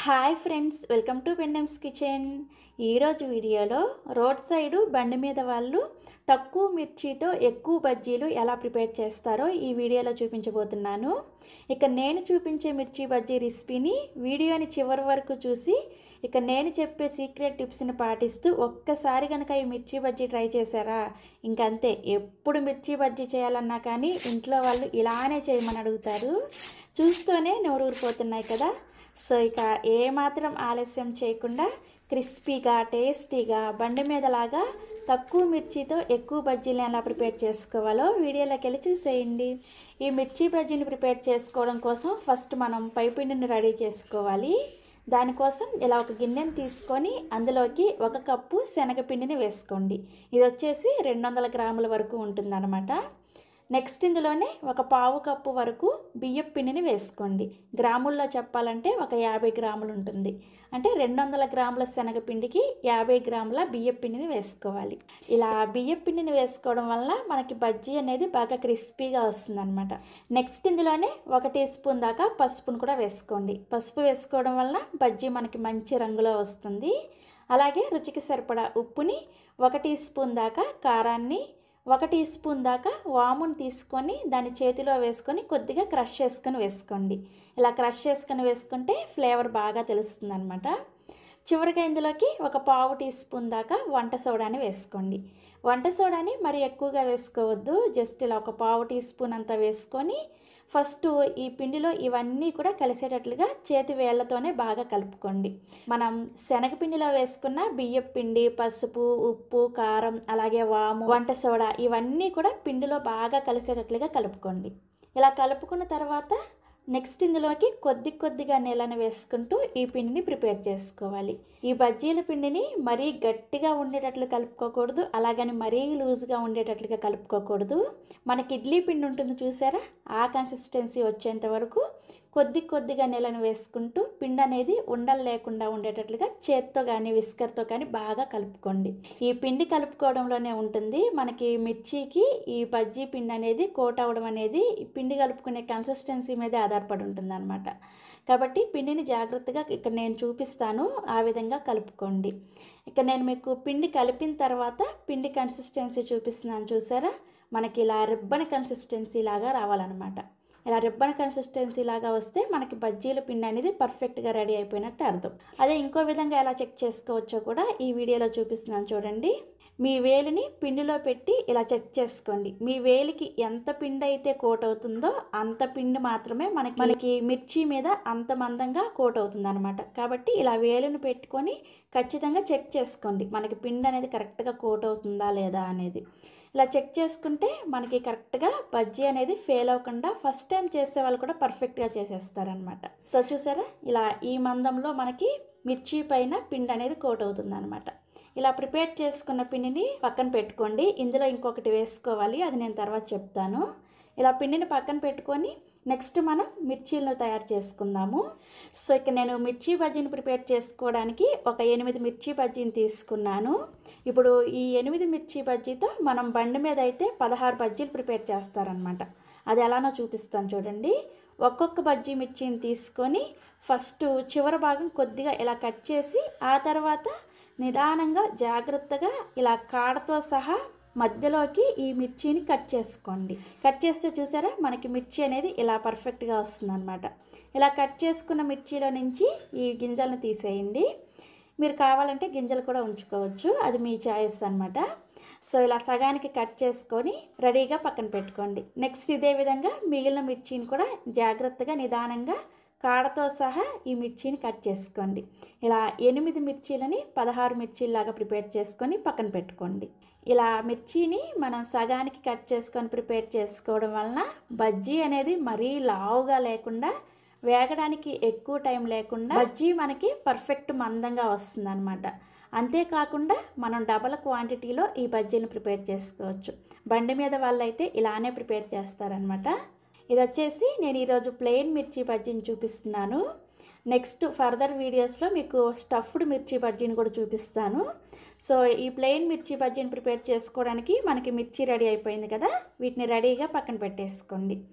hi friends welcome to పెండమ్స్ kitchen ఈరోజు వీడియోలో రోడ్ సైడు బండి మీద వాళ్ళు తక్కువ మిర్చితో ఎక్కువ బజ్జీలు ఎలా ప్రిపేర్ చేస్తారో ఈ వీడియోలో చూపించబోతున్నాను ఇక నేను చూపించే మిర్చి బజ్జీ రెసిపీని వీడియోని చివరి వరకు చూసి ఇక నేను చెప్పే సీక్రెట్ టిప్స్ని పాటిస్తూ ఒక్కసారి కనుక ఈ మిర్చి బజ్జీ ట్రై చేశారా ఇంకంతే ఎప్పుడు మిర్చి బజ్జీ చేయాలన్నా కానీ ఇంట్లో వాళ్ళు ఇలానే చేయమని అడుగుతారు చూస్తూనే నోరు ఊరిపోతున్నాయి కదా సో ఇక ఏమాత్రం ఆలస్యం చేయకుండా క్రిస్పీగా టేస్టీగా బండి మీదలాగా తక్కువ మిర్చితో ఎక్కువ బజ్జీలు ఎలా ప్రిపేర్ చేసుకోవాలో వీడియోలోకి వెళ్ళి చూసేయండి ఈ మిర్చి బజ్జీని ప్రిపేర్ చేసుకోవడం కోసం ఫస్ట్ మనం పైపిండిని రెడీ చేసుకోవాలి దానికోసం ఇలా ఒక గిన్నెని తీసుకొని అందులోకి ఒక కప్పు శనగపిండిని వేసుకోండి ఇది వచ్చేసి రెండు వందల గ్రాముల వరకు ఉంటుందన్నమాట నెక్స్ట్ ఇందులోనే ఒక పావు కప్పు వరకు బియ్యం పిండిని వేసుకోండి గ్రాముల్లో చెప్పాలంటే ఒక యాభై గ్రాములు ఉంటుంది అంటే రెండు వందల గ్రాముల శనగపిండికి యాభై గ్రాముల బియ్యం పిండిని వేసుకోవాలి ఇలా బియ్యం పిండిని వేసుకోవడం వల్ల మనకి బజ్జీ అనేది బాగా క్రిస్పీగా వస్తుంది అనమాట నెక్స్ట్ ఇందులోనే ఒక టీ స్పూన్ దాకా పసుపును కూడా వేసుకోండి పసుపు వేసుకోవడం వల్ల బజ్జీ మనకి మంచి రంగులో వస్తుంది అలాగే రుచికి సరిపడా ఉప్పుని ఒక టీ స్పూన్ దాకా కారాన్ని ఒక టీ స్పూన్ దాకా వామును తీసుకొని దాన్ని చేతిలో వేసుకొని కొద్దిగా క్రష్ చేసుకొని వేసుకోండి ఇలా క్రష్ చేసుకొని వేసుకుంటే ఫ్లేవర్ బాగా తెలుస్తుంది అనమాట చివరిగా ఇందులోకి ఒక పావు టీ స్పూన్ దాకా వంట సోడాని వేసుకోండి వంట సోడాని మరి ఎక్కువగా వేసుకోవద్దు జస్ట్ ఇలా ఒక పావు టీ స్పూన్ అంతా వేసుకొని ఫస్ట్ ఈ పిండిలో ఇవన్నీ కూడా కలిసేటట్లుగా చేతి వేళ్లతోనే బాగా కలుపుకోండి మనం శనగపిండిలో వేసుకున్న బియ్యం పిండి పసుపు ఉప్పు కారం అలాగే వాము వంట సోడా ఇవన్నీ కూడా పిండిలో బాగా కలిసేటట్లుగా కలుపుకోండి ఇలా కలుపుకున్న తర్వాత నెక్స్ట్ ఇందులోకి కొద్ది కొద్దిగా నీళ్ళని వేసుకుంటూ ఈ పిండిని ప్రిపేర్ చేసుకోవాలి ఈ బజ్జీల పిండిని మరీ గట్టిగా ఉండేటట్లు కలుపుకోకూడదు అలాగని మరీ లూజ్గా ఉండేటట్లుగా కలుపుకోకూడదు మనకి ఇడ్లీ పిండి ఉంటుంది చూసారా ఆ కన్సిస్టెన్సీ వచ్చేంత వరకు కొద్ది కొద్దిగా నీళ్ళని వేసుకుంటూ పిండి అనేది ఉండలు లేకుండా ఉండేటట్లుగా చేత్తో కానీ విస్కర్తో కానీ బాగా కలుపుకోండి ఈ పిండి కలుపుకోవడంలోనే ఉంటుంది మనకి మిర్చికి ఈ బజ్జీ పిండి అనేది కోట్ అవ్వడం అనేది ఈ పిండి కలుపుకునే కన్సిస్టెన్సీ మీదే ఆధారపడి ఉంటుంది అనమాట కాబట్టి పిండిని జాగ్రత్తగా ఇక్కడ నేను చూపిస్తాను ఆ విధంగా కలుపుకోండి ఇక నేను మీకు పిండి కలిపిన తర్వాత పిండి కన్సిస్టెన్సీ చూపిస్తున్నాను చూసారా మనకి ఇలా రిబ్బన్ కన్సిస్టెన్సీ లాగా రావాలన్నమాట ఇలా రిబ్బన్ కన్సిస్టెన్సీ లాగా వస్తే మనకి బజ్జీల పిండి అనేది పర్ఫెక్ట్గా రెడీ అయిపోయినట్టు అర్థం అదే ఇంకో విధంగా ఎలా చెక్ చేసుకోవచ్చో కూడా ఈ వీడియోలో చూపిస్తున్నాను చూడండి మీ వేలిని పిండిలో పెట్టి ఇలా చెక్ చేసుకోండి మీ వేలికి ఎంత పిండి అయితే కోట్ అవుతుందో అంత పిండి మాత్రమే మనకి మనకి మిర్చి మీద అంత మందంగా కోట్ అవుతుంది అనమాట కాబట్టి ఇలా వేలుని పెట్టుకొని ఖచ్చితంగా చెక్ చేసుకోండి మనకి పిండి అనేది కరెక్ట్గా కోట్ అవుతుందా లేదా అనేది ఇలా చెక్ చేసుకుంటే మనకి కరెక్ట్గా బజ్జీ అనేది ఫెయిల్ అవ్వకుండా ఫస్ట్ టైం చేసే వాళ్ళు కూడా పర్ఫెక్ట్గా చేసేస్తారనమాట సో చూసారా ఇలా ఈ మందంలో మనకి మిర్చి పైన పిండి అనేది కోట్ అవుతుంది అనమాట ఇలా ప్రిపేర్ చేసుకున్న పిండిని పక్కన పెట్టుకోండి ఇందులో ఇంకొకటి వేసుకోవాలి అది నేను తర్వాత చెప్తాను ఇలా పిండిని పక్కన పెట్టుకొని నెక్స్ట్ మనం మిర్చీలను తయారు చేసుకుందాము సో ఇక నేను మిర్చి బజ్జీని ప్రిపేర్ చేసుకోవడానికి ఒక ఎనిమిది మిర్చి బజ్జీని తీసుకున్నాను ఇప్పుడు ఈ ఎనిమిది మిర్చి బజ్జీతో మనం బండి మీద అయితే పదహారు బజ్జీలు ప్రిపేర్ చేస్తారనమాట అది ఎలానో చూపిస్తాను చూడండి ఒక్కొక్క బజ్జీ మిర్చిని తీసుకొని ఫస్ట్ చివరి భాగం కొద్దిగా ఇలా కట్ చేసి ఆ తర్వాత నిదానంగా జాగ్రత్తగా ఇలా కాడతో సహా మధ్యలోకి ఈ మిర్చిని కట్ చేసుకోండి కట్ చేస్తే చూసారా మనకి మిర్చి అనేది ఇలా పర్ఫెక్ట్గా వస్తుంది అనమాట ఇలా కట్ చేసుకున్న మిర్చిలో నుంచి ఈ గింజలను తీసేయండి మీరు కావాలంటే గింజలు కూడా ఉంచుకోవచ్చు అది మీ చాయిస్ అనమాట సో ఇలా సగానికి కట్ చేసుకొని రెడీగా పక్కన పెట్టుకోండి నెక్స్ట్ ఇదే విధంగా మిగిలిన మిర్చిని కూడా జాగ్రత్తగా నిదానంగా కాడతో సహా ఈ మిర్చిని కట్ చేసుకోండి ఇలా ఎనిమిది మిర్చీలని పదహారు మిర్చీలాగా ప్రిపేర్ చేసుకొని పక్కన పెట్టుకోండి ఇలా మిర్చిని మనం సగానికి కట్ చేసుకొని ప్రిపేర్ చేసుకోవడం వలన బజ్జీ అనేది మరీ లావుగా లేకుండా వేగడానికి ఎక్కువ టైం లేకుండా బజ్జీ మనకి పర్ఫెక్ట్ మందంగా వస్తుంది అనమాట అంతేకాకుండా మనం డబల్ క్వాంటిటీలో ఈ బజ్జీని ప్రిపేర్ చేసుకోవచ్చు బండి మీద వాళ్ళైతే ఇలానే ప్రిపేర్ చేస్తారనమాట ఇది వచ్చేసి నేను ఈరోజు ప్లెయిన్ మిర్చి బజ్జీని చూపిస్తున్నాను నెక్స్ట్ ఫర్దర్ వీడియోస్లో మీకు స్టఫ్డ్ మిర్చి బజ్జీని కూడా చూపిస్తాను సో ఈ ప్లెయిన్ మిర్చి బజ్జీని ప్రిపేర్ చేసుకోవడానికి మనకి మిర్చి రెడీ అయిపోయింది కదా వీటిని రెడీగా పక్కన పెట్టేసుకోండి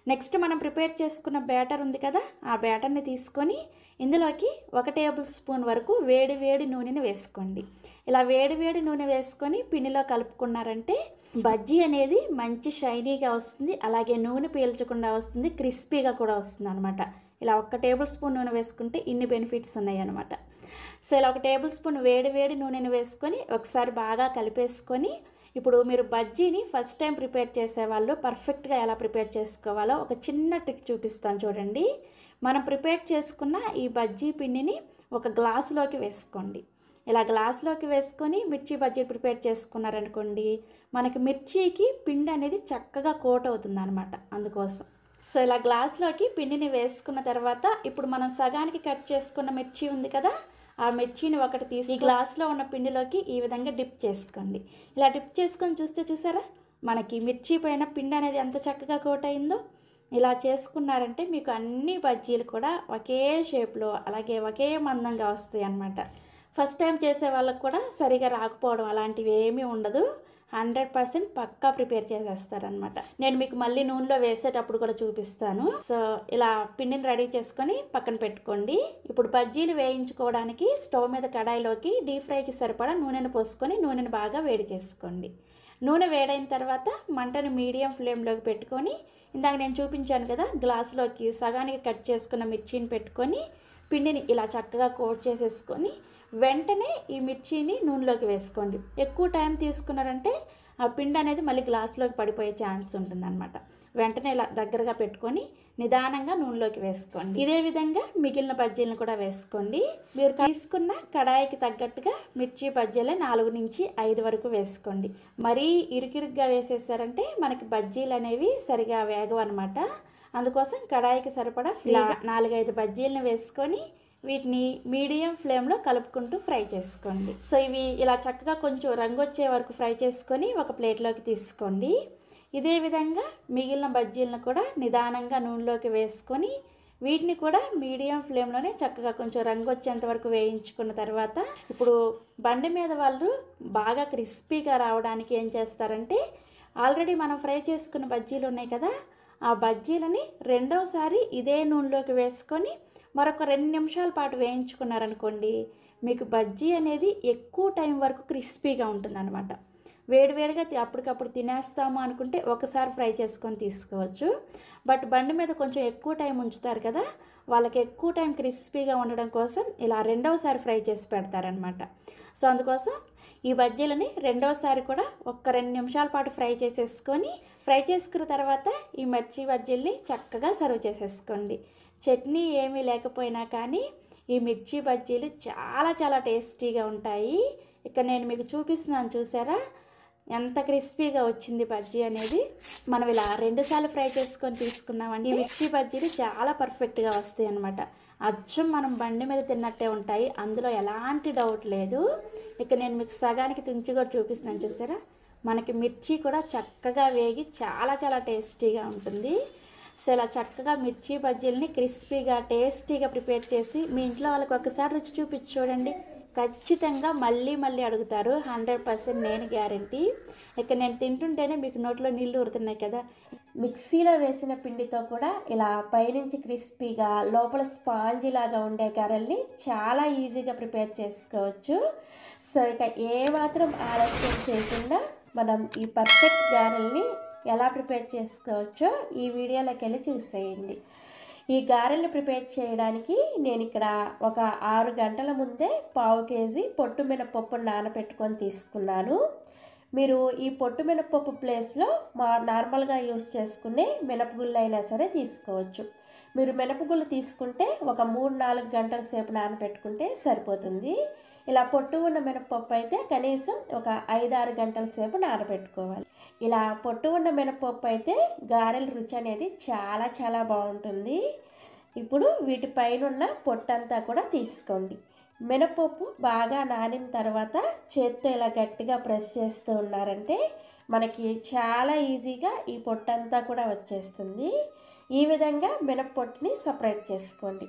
నెక్స్ట్ మనం ప్రిపేర్ చేసుకున్న బ్యాటర్ ఉంది కదా ఆ బ్యాటర్ని తీసుకొని ఇందులోకి ఒక టేబుల్ స్పూన్ వరకు వేడి వేడి నూనెని వేసుకోండి ఇలా వేడి వేడి నూనె వేసుకొని పిండిలో కలుపుకున్నారంటే బజ్జీ అనేది మంచి షైనీగా వస్తుంది అలాగే నూనె పీల్చకుండా వస్తుంది క్రిస్పీగా కూడా వస్తుంది అనమాట ఇలా ఒక టేబుల్ స్పూన్ నూనె వేసుకుంటే ఇన్ని బెనిఫిట్స్ ఉన్నాయి అనమాట సో ఇలా ఒక టేబుల్ స్పూన్ వేడి వేడి నూనెని వేసుకొని ఒకసారి బాగా కలిపేసుకొని ఇప్పుడు మీరు బజ్జీని ఫస్ట్ టైం ప్రిపేర్ చేసేవాళ్ళు పర్ఫెక్ట్గా ఎలా ప్రిపేర్ చేసుకోవాలో ఒక చిన్న ట్రిక్ చూపిస్తాను చూడండి మనం ప్రిపేర్ చేసుకున్న ఈ బజ్జీ పిండిని ఒక గ్లాసులోకి వేసుకోండి ఇలా గ్లాసులోకి వేసుకొని మిర్చి బజ్జీ ప్రిపేర్ చేసుకున్నారనుకోండి మనకి మిర్చికి పిండి అనేది చక్కగా కోట్ అవుతుంది అనమాట అందుకోసం సో ఇలా గ్లాస్లోకి పిండిని వేసుకున్న తర్వాత ఇప్పుడు మనం సగానికి కట్ చేసుకున్న మిర్చి ఉంది కదా ఆ మిర్చిని ఒకటి తీసి ఈ గ్లాస్లో ఉన్న పిండిలోకి ఈ విధంగా డిప్ చేసుకోండి ఇలా డిప్ చేసుకొని చూస్తే చూసారా మనకి మిర్చి పైన పిండి అనేది ఎంత చక్కగా కోట్ అయిందో ఇలా చేసుకున్నారంటే మీకు అన్ని బజ్జీలు కూడా ఒకే షేప్లో అలాగే ఒకే మందంగా వస్తాయి అన్నమాట ఫస్ట్ టైం చేసే వాళ్ళకి కూడా సరిగా రాకపోవడం అలాంటివి ఏమీ ఉండదు హండ్రెడ్ పర్సెంట్ పక్కా ప్రిపేర్ చేసేస్తారనమాట నేను మీకు మళ్ళీ నూనెలో వేసేటప్పుడు కూడా చూపిస్తాను సో ఇలా పిండిని రెడీ చేసుకొని పక్కన పెట్టుకోండి ఇప్పుడు బజ్జీలు వేయించుకోవడానికి స్టవ్ మీద కడాయిలోకి డీప్ ఫ్రైకి సరిపడా నూనెను పోసుకొని నూనెను బాగా వేడి చేసుకోండి నూనె వేడైన తర్వాత మంటను మీడియం ఫ్లేమ్లోకి పెట్టుకొని ఇందాక నేను చూపించాను కదా గ్లాసులోకి సగానికి కట్ చేసుకున్న మిర్చిని పెట్టుకొని పిండిని ఇలా చక్కగా కోట్ చేసేసుకొని వెంటనే ఈ మిర్చిని నూనెలోకి వేసుకోండి ఎక్కువ టైం తీసుకున్నారంటే ఆ పిండి అనేది మళ్ళీ గ్లాసులోకి పడిపోయే ఛాన్స్ ఉంటుందన్నమాట వెంటనే ఇలా దగ్గరగా పెట్టుకొని నిదానంగా నూనెలోకి వేసుకోండి ఇదే విధంగా మిగిలిన బజ్జీలను కూడా వేసుకోండి మీరు తీసుకున్న కడాయికి తగ్గట్టుగా మిర్చి బజ్జీలే నాలుగు నుంచి ఐదు వరకు వేసుకోండి మరీ ఇరుకిరుగ్గా వేసేసారంటే మనకి బజ్జీలు అనేవి సరిగా వేగవు అనమాట అందుకోసం కడాయికి సరిపడా ఇలా నాలుగైదు బజ్జీలను వేసుకొని వీటిని మీడియం ఫ్లేమ్లో కలుపుకుంటూ ఫ్రై చేసుకోండి సో ఇవి ఇలా చక్కగా కొంచెం రంగు వచ్చే వరకు ఫ్రై చేసుకొని ఒక ప్లేట్లోకి తీసుకోండి ఇదే విధంగా మిగిలిన బజ్జీలను కూడా నిదానంగా నూనెలోకి వేసుకొని వీటిని కూడా మీడియం ఫ్లేమ్లోనే చక్కగా కొంచెం రంగు వచ్చేంత వరకు వేయించుకున్న తర్వాత ఇప్పుడు బండి మీద వాళ్ళు బాగా క్రిస్పీగా రావడానికి ఏం చేస్తారంటే ఆల్రెడీ మనం ఫ్రై చేసుకున్న బజ్జీలు ఉన్నాయి కదా ఆ బజ్జీలని రెండోసారి ఇదే నూనెలోకి వేసుకొని మరొక రెండు నిమిషాల పాటు వేయించుకున్నారనుకోండి మీకు బజ్జీ అనేది ఎక్కువ టైం వరకు క్రిస్పీగా ఉంటుందన్నమాట వేడివేడిగా తి- అప్పటికప్పుడు తినేస్తాము అనుకుంటే ఒకసారి ఫ్రై చేసుకొని తీసుకోవచ్చు బట్ బండి మీద కొంచెం ఎక్కువ టైం ఉంచుతారు కదా వాళ్ళకి ఎక్కువ టైం క్రిస్పీగా ఉండడం కోసం ఇలా రెండవసారి ఫ్రై చేసి పెడతారనమాట సో అందుకోసం ఈ బజ్జీలని రెండవసారి కూడా ఒక్క రెండు నిమిషాల పాటు ఫ్రై చేసేసుకొని ఫ్రై చేసుకున్న తర్వాత ఈ మిర్చి బజ్జీల్ని చక్కగా సర్వ్ చేసేసుకోండి చట్నీ ఏమీ లేకపోయినా కానీ ఈ మిర్చి బజ్జీలు చాలా చాలా టేస్టీగా ఉంటాయి ఇక్కడ నేను మీకు చూపిస్తున్నాను చూసారా ఎంత క్రిస్పీగా వచ్చింది బజ్జీ అనేది మనం ఇలా రెండుసార్లు ఫ్రై చేసుకొని తీసుకున్నామండి ఈ మిర్చి బజ్జీలు చాలా పర్ఫెక్ట్గా వస్తాయి అనమాట అచ్చం మనం బండి మీద తిన్నట్టే ఉంటాయి అందులో ఎలాంటి డౌట్ లేదు ఇక నేను మీకు సగానికి తుంచి కూడా చూపిస్తున్నాను చూసారా మనకి మిర్చి కూడా చక్కగా వేగి చాలా చాలా టేస్టీగా ఉంటుంది సో ఇలా చక్కగా మిర్చి బజ్జీలని క్రిస్పీగా టేస్టీగా ప్రిపేర్ చేసి మీ ఇంట్లో వాళ్ళకి ఒకసారి రుచి చూపించి చూడండి ఖచ్చితంగా మళ్ళీ మళ్ళీ అడుగుతారు హండ్రెడ్ పర్సెంట్ నేను గ్యారంటీ ఇక నేను తింటుంటేనే మీకు నోట్లో నీళ్లు ఊరుతున్నాయి కదా మిక్సీలో వేసిన పిండితో కూడా ఇలా పైనుంచి క్రిస్పీగా లోపల స్పాంజీ లాగా ఉండే గారెల్ని చాలా ఈజీగా ప్రిపేర్ చేసుకోవచ్చు సో ఇక ఏ మాత్రం ఆలస్యం చేయకుండా మనం ఈ పర్ఫెక్ట్ గారెల్ని ఎలా ప్రిపేర్ చేసుకోవచ్చో ఈ వీడియోలోకి వెళ్ళి చూసేయండి ఈ గారెలు ప్రిపేర్ చేయడానికి నేను ఇక్కడ ఒక ఆరు గంటల ముందే పావు కేజీ పొట్టు మినపప్పు నానబెట్టుకొని తీసుకున్నాను మీరు ఈ పొట్టు మినపప్పు ప్లేస్లో మా నార్మల్గా యూస్ చేసుకునే మినపగుళ్ళు అయినా సరే తీసుకోవచ్చు మీరు మినపగుళ్ళు తీసుకుంటే ఒక మూడు నాలుగు గంటల సేపు నానబెట్టుకుంటే సరిపోతుంది ఇలా పొట్టు ఉన్న మినపప్పు అయితే కనీసం ఒక ఐదు ఆరు గంటల సేపు నానబెట్టుకోవాలి ఇలా పొట్టు ఉన్న మినపప్పు అయితే గారెల రుచి అనేది చాలా చాలా బాగుంటుంది ఇప్పుడు వీటిపైన ఉన్న పొట్టంతా కూడా తీసుకోండి మినపప్పు బాగా నానిన తర్వాత చేత్తో ఇలా గట్టిగా ప్రెస్ చేస్తూ ఉన్నారంటే మనకి చాలా ఈజీగా ఈ పొట్టంతా కూడా వచ్చేస్తుంది ఈ విధంగా మినప్పొట్టుని సపరేట్ చేసుకోండి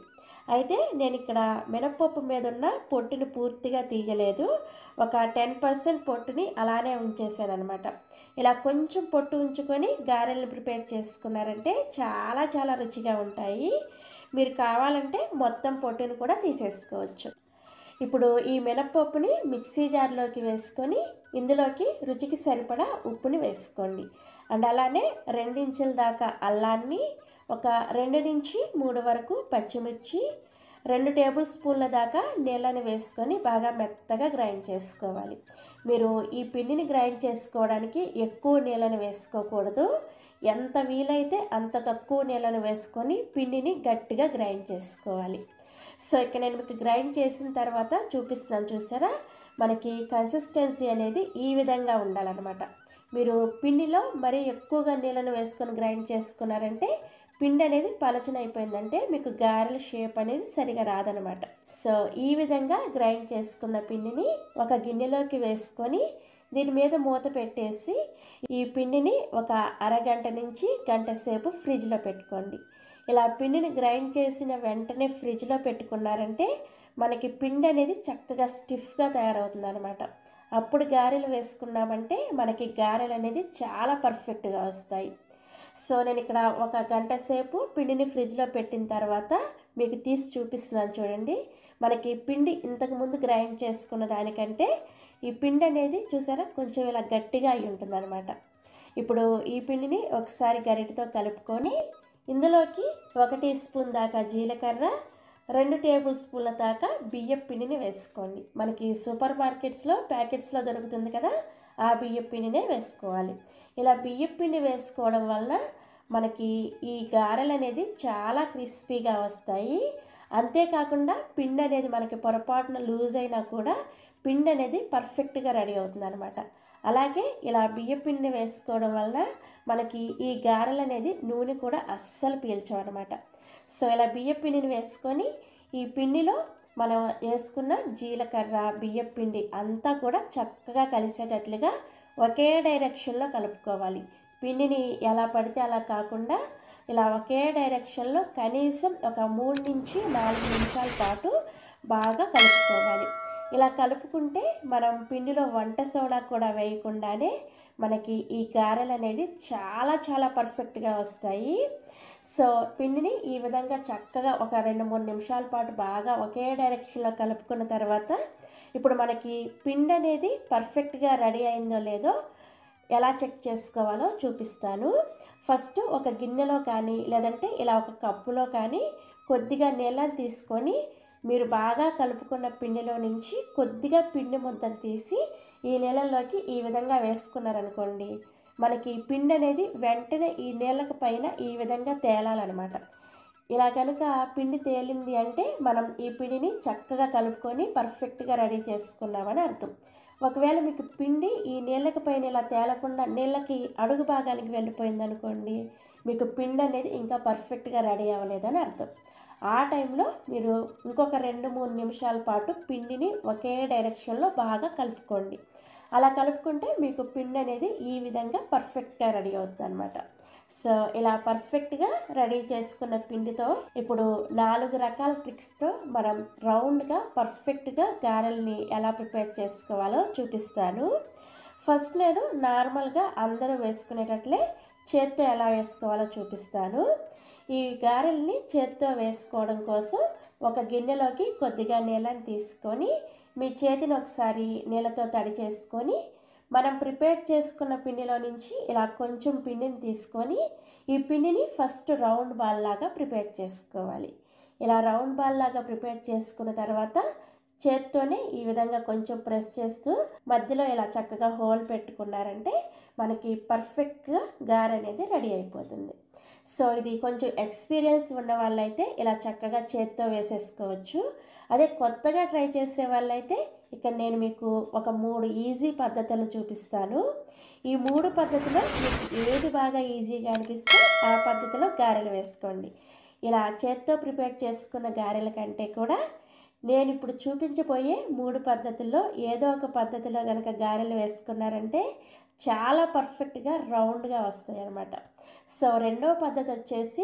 అయితే నేను ఇక్కడ మినప్పప్పు మీద ఉన్న పొట్టుని పూర్తిగా తీయలేదు ఒక టెన్ పర్సెంట్ పొట్టుని అలానే ఉంచేసాను అనమాట ఇలా కొంచెం పొట్టు ఉంచుకొని గారెలను ప్రిపేర్ చేసుకున్నారంటే చాలా చాలా రుచిగా ఉంటాయి మీరు కావాలంటే మొత్తం పొట్టుని కూడా తీసేసుకోవచ్చు ఇప్పుడు ఈ మినప్పప్పుని మిక్సీ జార్లోకి వేసుకొని ఇందులోకి రుచికి సరిపడా ఉప్పుని వేసుకోండి అండ్ అలానే రెండించుల దాకా అల్లాన్ని ఒక రెండు నుంచి మూడు వరకు పచ్చిమిర్చి రెండు టేబుల్ స్పూన్ల దాకా నీళ్ళని వేసుకొని బాగా మెత్తగా గ్రైండ్ చేసుకోవాలి మీరు ఈ పిండిని గ్రైండ్ చేసుకోవడానికి ఎక్కువ నీళ్ళని వేసుకోకూడదు ఎంత వీలైతే అంత తక్కువ నీళ్ళను వేసుకొని పిండిని గట్టిగా గ్రైండ్ చేసుకోవాలి సో ఇక్కడ నేను మీకు గ్రైండ్ చేసిన తర్వాత చూపిస్తున్నాను చూసారా మనకి కన్సిస్టెన్సీ అనేది ఈ విధంగా ఉండాలన్నమాట మీరు పిండిలో మరీ ఎక్కువగా నీళ్ళను వేసుకొని గ్రైండ్ చేసుకున్నారంటే పిండి అనేది పలచన అయిపోయిందంటే మీకు గారెల షేప్ అనేది సరిగా రాదనమాట సో ఈ విధంగా గ్రైండ్ చేసుకున్న పిండిని ఒక గిన్నెలోకి వేసుకొని దీని మీద మూత పెట్టేసి ఈ పిండిని ఒక అరగంట నుంచి గంట సేపు ఫ్రిడ్జ్లో పెట్టుకోండి ఇలా పిండిని గ్రైండ్ చేసిన వెంటనే ఫ్రిడ్జ్లో పెట్టుకున్నారంటే మనకి పిండి అనేది చక్కగా స్టిఫ్గా తయారవుతుంది అనమాట అప్పుడు గారెలు వేసుకున్నామంటే మనకి గారెలు అనేది చాలా పర్ఫెక్ట్గా వస్తాయి సో నేను ఇక్కడ ఒక గంట సేపు పిండిని ఫ్రిడ్జ్లో పెట్టిన తర్వాత మీకు తీసి చూపిస్తున్నాను చూడండి మనకి పిండి ఇంతకుముందు గ్రైండ్ చేసుకున్న దానికంటే ఈ పిండి అనేది చూసారా కొంచెం ఇలా గట్టిగా అయి ఉంటుందన్నమాట ఇప్పుడు ఈ పిండిని ఒకసారి గరిటతో కలుపుకొని ఇందులోకి ఒక టీ స్పూన్ దాకా జీలకర్ర రెండు టేబుల్ స్పూన్ల దాకా బియ్యం పిండిని వేసుకోండి మనకి సూపర్ మార్కెట్స్లో ప్యాకెట్స్లో దొరుకుతుంది కదా ఆ బియ్యం పిండినే వేసుకోవాలి ఇలా బియ్యం పిండి వేసుకోవడం వల్ల మనకి ఈ గారెలు అనేది చాలా క్రిస్పీగా వస్తాయి అంతేకాకుండా పిండి అనేది మనకి పొరపాటున లూజ్ అయినా కూడా పిండి అనేది పర్ఫెక్ట్గా రెడీ అవుతుంది అనమాట అలాగే ఇలా బియ్య పిండిని వేసుకోవడం వల్ల మనకి ఈ గారెలు అనేది నూనె కూడా అస్సలు పీల్చమన్నమాట సో ఇలా బియ్య పిండిని వేసుకొని ఈ పిండిలో మనం వేసుకున్న జీలకర్ర బియ్య పిండి అంతా కూడా చక్కగా కలిసేటట్లుగా ఒకే డైరెక్షన్లో కలుపుకోవాలి పిండిని ఎలా పడితే అలా కాకుండా ఇలా ఒకే డైరెక్షన్లో కనీసం ఒక మూడు నుంచి నాలుగు నిమిషాల పాటు బాగా కలుపుకోవాలి ఇలా కలుపుకుంటే మనం పిండిలో వంట సోడా కూడా వేయకుండానే మనకి ఈ గారెలు అనేది చాలా చాలా పర్ఫెక్ట్గా వస్తాయి సో పిండిని ఈ విధంగా చక్కగా ఒక రెండు మూడు నిమిషాల పాటు బాగా ఒకే డైరెక్షన్లో కలుపుకున్న తర్వాత ఇప్పుడు మనకి పిండి అనేది పర్ఫెక్ట్గా రెడీ అయిందో లేదో ఎలా చెక్ చేసుకోవాలో చూపిస్తాను ఫస్ట్ ఒక గిన్నెలో కానీ లేదంటే ఇలా ఒక కప్పులో కానీ కొద్దిగా నీళ్ళని తీసుకొని మీరు బాగా కలుపుకున్న పిండిలో నుంచి కొద్దిగా పిండి ముద్దను తీసి ఈ నీళ్ళలోకి ఈ విధంగా వేసుకున్నారనుకోండి మనకి పిండి అనేది వెంటనే ఈ నీళ్ళకు పైన ఈ విధంగా తేలాలన్నమాట ఇలా కనుక పిండి తేలింది అంటే మనం ఈ పిండిని చక్కగా కలుపుకొని పర్ఫెక్ట్గా రెడీ చేసుకున్నామని అర్థం ఒకవేళ మీకు పిండి ఈ నీళ్ళకి పైన ఇలా తేలకుండా నీళ్ళకి అడుగు భాగానికి వెళ్ళిపోయింది అనుకోండి మీకు పిండి అనేది ఇంకా పర్ఫెక్ట్గా రెడీ అవ్వలేదని అర్థం ఆ టైంలో మీరు ఇంకొక రెండు మూడు నిమిషాల పాటు పిండిని ఒకే డైరెక్షన్లో బాగా కలుపుకోండి అలా కలుపుకుంటే మీకు పిండి అనేది ఈ విధంగా పర్ఫెక్ట్గా రెడీ అవుతుంది అనమాట సో ఇలా పర్ఫెక్ట్గా రెడీ చేసుకున్న పిండితో ఇప్పుడు నాలుగు రకాల ట్రిక్స్తో మనం రౌండ్గా పర్ఫెక్ట్గా గారెల్ని ఎలా ప్రిపేర్ చేసుకోవాలో చూపిస్తాను ఫస్ట్ నేను నార్మల్గా అందరూ వేసుకునేటట్లే చేత్తో ఎలా వేసుకోవాలో చూపిస్తాను ఈ గారెల్ని చేత్తో వేసుకోవడం కోసం ఒక గిన్నెలోకి కొద్దిగా నీళ్ళని తీసుకొని మీ చేతిని ఒకసారి నీళ్ళతో తడి చేసుకొని మనం ప్రిపేర్ చేసుకున్న పిండిలో నుంచి ఇలా కొంచెం పిండిని తీసుకొని ఈ పిండిని ఫస్ట్ రౌండ్ బాల్ లాగా ప్రిపేర్ చేసుకోవాలి ఇలా రౌండ్ బాల్ లాగా ప్రిపేర్ చేసుకున్న తర్వాత చేత్తోనే ఈ విధంగా కొంచెం ప్రెస్ చేస్తూ మధ్యలో ఇలా చక్కగా హోల్ పెట్టుకున్నారంటే మనకి పర్ఫెక్ట్గా గారె అనేది రెడీ అయిపోతుంది సో ఇది కొంచెం ఎక్స్పీరియన్స్ ఉన్న వాళ్ళైతే ఇలా చక్కగా చేత్తో వేసేసుకోవచ్చు అదే కొత్తగా ట్రై చేసే వాళ్ళైతే ఇక్కడ నేను మీకు ఒక మూడు ఈజీ పద్ధతులు చూపిస్తాను ఈ మూడు పద్ధతిలో మీకు ఏది బాగా ఈజీగా అనిపిస్తే ఆ పద్ధతిలో గారెలు వేసుకోండి ఇలా చేత్తో ప్రిపేర్ చేసుకున్న గారెల కంటే కూడా నేను ఇప్పుడు చూపించబోయే మూడు పద్ధతుల్లో ఏదో ఒక పద్ధతిలో కనుక గారెలు వేసుకున్నారంటే చాలా పర్ఫెక్ట్గా రౌండ్గా వస్తాయి అన్నమాట సో రెండో పద్ధతి వచ్చేసి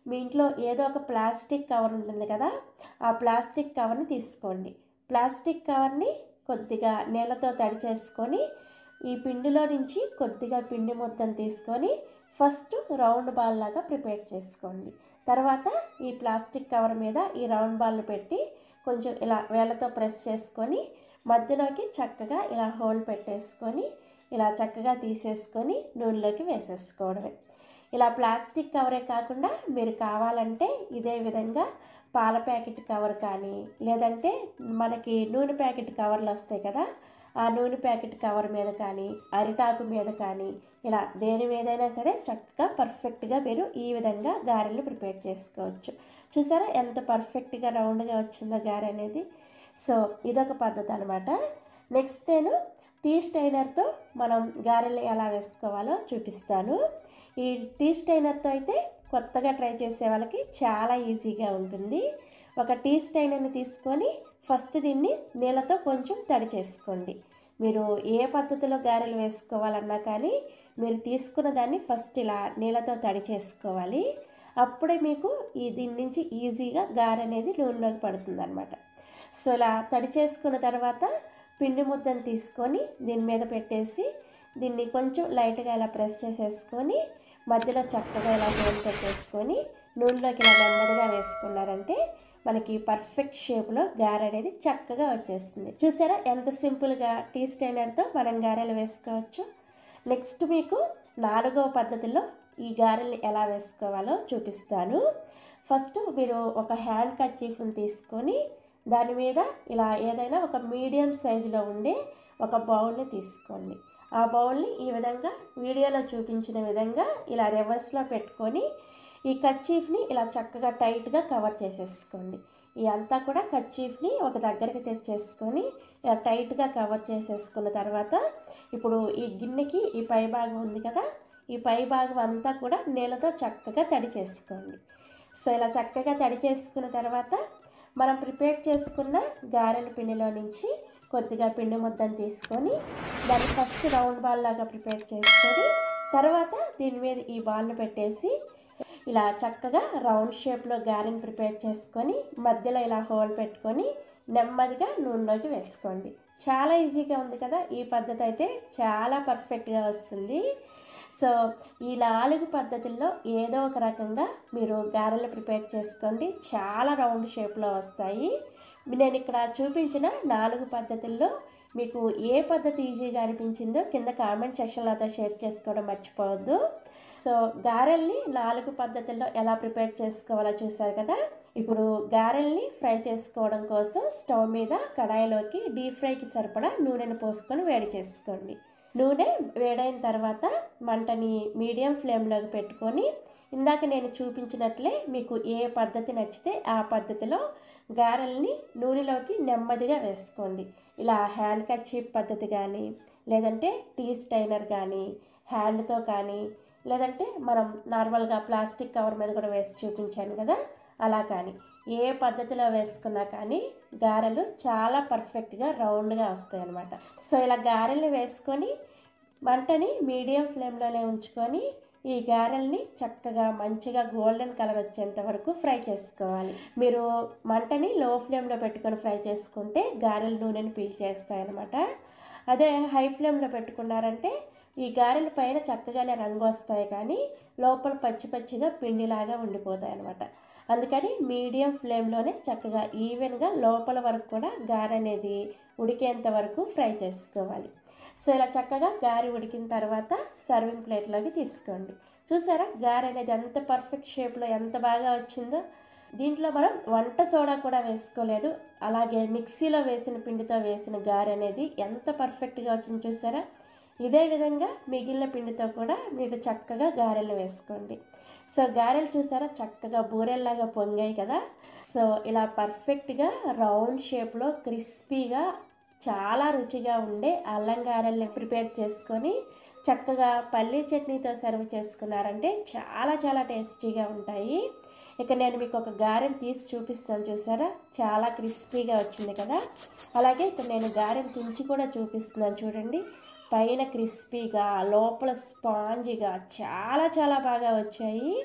మీ ఇంట్లో ఏదో ఒక ప్లాస్టిక్ కవర్ ఉంటుంది కదా ఆ ప్లాస్టిక్ కవర్ని తీసుకోండి ప్లాస్టిక్ కవర్ని కొద్దిగా నీళ్ళతో తడి చేసుకొని ఈ పిండిలో నుంచి కొద్దిగా పిండి మొత్తం తీసుకొని ఫస్ట్ రౌండ్ బాల్ లాగా ప్రిపేర్ చేసుకోండి తర్వాత ఈ ప్లాస్టిక్ కవర్ మీద ఈ రౌండ్ బాల్ని పెట్టి కొంచెం ఇలా వేళ్ళతో ప్రెస్ చేసుకొని మధ్యలోకి చక్కగా ఇలా హోల్ పెట్టేసుకొని ఇలా చక్కగా తీసేసుకొని నూనెలోకి వేసేసుకోవడమే ఇలా ప్లాస్టిక్ కవరే కాకుండా మీరు కావాలంటే ఇదే విధంగా పాల ప్యాకెట్ కవర్ కానీ లేదంటే మనకి నూనె ప్యాకెట్ కవర్లు వస్తాయి కదా ఆ నూనె ప్యాకెట్ కవర్ మీద కానీ అరిటాకు మీద కానీ ఇలా దేని మీదైనా సరే చక్కగా పర్ఫెక్ట్గా మీరు ఈ విధంగా గారెలు ప్రిపేర్ చేసుకోవచ్చు చూసారా ఎంత పర్ఫెక్ట్గా రౌండ్గా వచ్చిందో గారె అనేది సో ఇదొక పద్ధతి అనమాట నెక్స్ట్ నేను టీ స్టైనర్తో మనం గారెలు ఎలా వేసుకోవాలో చూపిస్తాను ఈ టీ స్టైనర్తో అయితే కొత్తగా ట్రై చేసే వాళ్ళకి చాలా ఈజీగా ఉంటుంది ఒక టీ స్టైనర్ని తీసుకొని ఫస్ట్ దీన్ని నీళ్ళతో కొంచెం తడి చేసుకోండి మీరు ఏ పద్ధతిలో గారెలు వేసుకోవాలన్నా కానీ మీరు తీసుకున్న దాన్ని ఫస్ట్ ఇలా నీళ్ళతో తడి చేసుకోవాలి అప్పుడే మీకు ఈ దీని నుంచి ఈజీగా గారె అనేది నూనెలోకి పడుతుంది అనమాట సో ఇలా తడి చేసుకున్న తర్వాత పిండి ముద్దను తీసుకొని దీని మీద పెట్టేసి దీన్ని కొంచెం లైట్గా ఇలా ప్రెస్ చేసేసుకొని మధ్యలో చక్కగా ఇలా హోల్ పెట్టేసుకొని నూనెలోకి ఇలా నెమ్మదిగా వేసుకున్నారంటే మనకి పర్ఫెక్ట్ షేప్లో గారె అనేది చక్కగా వచ్చేస్తుంది చూసారా ఎంత సింపుల్గా టీ స్టైనర్తో మనం గారెలు వేసుకోవచ్చు నెక్స్ట్ మీకు నాలుగవ పద్ధతిలో ఈ గారెల్ని ఎలా వేసుకోవాలో చూపిస్తాను ఫస్ట్ మీరు ఒక హ్యాండ్ కర్చీఫ్ని తీసుకొని దాని మీద ఇలా ఏదైనా ఒక మీడియం సైజులో ఉండే ఒక బౌల్ని తీసుకోండి ఆ బౌల్ని ఈ విధంగా వీడియోలో చూపించిన విధంగా ఇలా రివర్స్లో పెట్టుకొని ఈ కర్చీఫ్ని ఇలా చక్కగా టైట్గా కవర్ చేసేసుకోండి ఈ అంతా కూడా కర్చీఫ్ని ఒక దగ్గరికి తెచ్చేసుకొని ఇలా టైట్గా కవర్ చేసేసుకున్న తర్వాత ఇప్పుడు ఈ గిన్నెకి ఈ పై భాగం ఉంది కదా ఈ పై భాగం అంతా కూడా నీళ్ళతో చక్కగా తడి చేసుకోండి సో ఇలా చక్కగా తడి చేసుకున్న తర్వాత మనం ప్రిపేర్ చేసుకున్న గారెల పిండిలో నుంచి కొద్దిగా పిండి ముద్దను తీసుకొని దాన్ని ఫస్ట్ రౌండ్ బాల్ లాగా ప్రిపేర్ చేసుకొని తర్వాత దీని మీద ఈ బాల్ని పెట్టేసి ఇలా చక్కగా రౌండ్ షేప్లో గారెని ప్రిపేర్ చేసుకొని మధ్యలో ఇలా హోల్ పెట్టుకొని నెమ్మదిగా నూనెలోకి వేసుకోండి చాలా ఈజీగా ఉంది కదా ఈ పద్ధతి అయితే చాలా పర్ఫెక్ట్గా వస్తుంది సో ఈ నాలుగు పద్ధతుల్లో ఏదో ఒక రకంగా మీరు గారెలు ప్రిపేర్ చేసుకోండి చాలా రౌండ్ షేప్లో వస్తాయి నేను ఇక్కడ చూపించిన నాలుగు పద్ధతుల్లో మీకు ఏ పద్ధతి ఈజీగా అనిపించిందో కింద కామెంట్ సెక్షన్లో నాతో షేర్ చేసుకోవడం మర్చిపోవద్దు సో గారెల్ని నాలుగు పద్ధతుల్లో ఎలా ప్రిపేర్ చేసుకోవాలో చూసారు కదా ఇప్పుడు గారెల్ని ఫ్రై చేసుకోవడం కోసం స్టవ్ మీద కడాయిలోకి డీప్ ఫ్రైకి సరిపడా నూనెను పోసుకొని వేడి చేసుకోండి నూనె వేడైన తర్వాత మంటని మీడియం ఫ్లేమ్లోకి పెట్టుకొని ఇందాక నేను చూపించినట్లే మీకు ఏ పద్ధతి నచ్చితే ఆ పద్ధతిలో గారెల్ని నూనెలోకి నెమ్మదిగా వేసుకోండి ఇలా హ్యాండ్ కర్చీప్ పద్ధతి కానీ లేదంటే టీ స్టైనర్ కానీ హ్యాండ్తో కానీ లేదంటే మనం నార్మల్గా ప్లాస్టిక్ కవర్ మీద కూడా వేసి చూపించాను కదా అలా కానీ ఏ పద్ధతిలో వేసుకున్నా కానీ గారెలు చాలా పర్ఫెక్ట్గా రౌండ్గా వస్తాయి అన్నమాట సో ఇలా గారెల్ని వేసుకొని మంటని మీడియం ఫ్లేమ్లోనే ఉంచుకొని ఈ గారెల్ని చక్కగా మంచిగా గోల్డెన్ కలర్ వచ్చేంత వరకు ఫ్రై చేసుకోవాలి మీరు మంటని లో ఫ్లేమ్లో పెట్టుకొని ఫ్రై చేసుకుంటే గారెల నూనెని పీల్చేస్తాయన్నమాట అదే హై ఫ్లేమ్లో పెట్టుకున్నారంటే ఈ గారెల పైన చక్కగానే రంగు వస్తాయి కానీ లోపల పచ్చి పచ్చిగా పిండిలాగా ఉండిపోతాయి అనమాట అందుకని మీడియం ఫ్లేమ్లోనే చక్కగా ఈవెన్గా లోపల వరకు కూడా గారె అనేది ఉడికేంత వరకు ఫ్రై చేసుకోవాలి సో ఇలా చక్కగా గారె ఉడికిన తర్వాత సర్వింగ్ ప్లేట్లోకి తీసుకోండి చూసారా గారె అనేది ఎంత పర్ఫెక్ట్ షేప్లో ఎంత బాగా వచ్చిందో దీంట్లో మనం వంట సోడా కూడా వేసుకోలేదు అలాగే మిక్సీలో వేసిన పిండితో వేసిన గారె అనేది ఎంత పర్ఫెక్ట్గా వచ్చింది చూసారా ఇదే విధంగా మిగిలిన పిండితో కూడా మీరు చక్కగా గారెలు వేసుకోండి సో గారెలు చూసారా చక్కగా బూరెల్లాగా పొంగాయి కదా సో ఇలా పర్ఫెక్ట్గా రౌండ్ షేప్లో క్రిస్పీగా చాలా రుచిగా ఉండే అల్లం గారెల్ని ప్రిపేర్ చేసుకొని చక్కగా పల్లీ చట్నీతో సర్వ్ చేసుకున్నారంటే చాలా చాలా టేస్టీగా ఉంటాయి ఇక నేను మీకు ఒక గారెని తీసి చూపిస్తాను చూసారా చాలా క్రిస్పీగా వచ్చింది కదా అలాగే ఇక్కడ నేను గారెని తుంచి కూడా చూపిస్తున్నాను చూడండి పైన క్రిస్పీగా లోపల స్పాంజిగా చాలా చాలా బాగా వచ్చాయి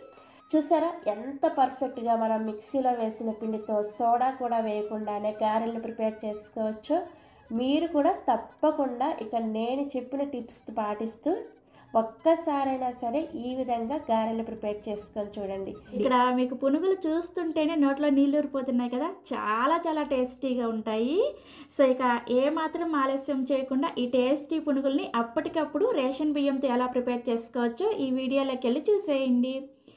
చూసారా ఎంత పర్ఫెక్ట్గా మనం మిక్సీలో వేసిన పిండితో సోడా కూడా వేయకుండానే గారెలు ప్రిపేర్ చేసుకోవచ్చు మీరు కూడా తప్పకుండా ఇక నేను చెప్పిన టిప్స్ పాటిస్తూ ఒక్కసారైనా సరే ఈ విధంగా గారెలు ప్రిపేర్ చేసుకొని చూడండి ఇక్కడ మీకు పునుగులు చూస్తుంటేనే నోట్లో నీళ్ళు ఊరిపోతున్నాయి కదా చాలా చాలా టేస్టీగా ఉంటాయి సో ఇక ఏ మాత్రం ఆలస్యం చేయకుండా ఈ టేస్టీ పునుగుల్ని అప్పటికప్పుడు రేషన్ బియ్యంతో ఎలా ప్రిపేర్ చేసుకోవచ్చో ఈ వీడియోలోకి వెళ్ళి చూసేయండి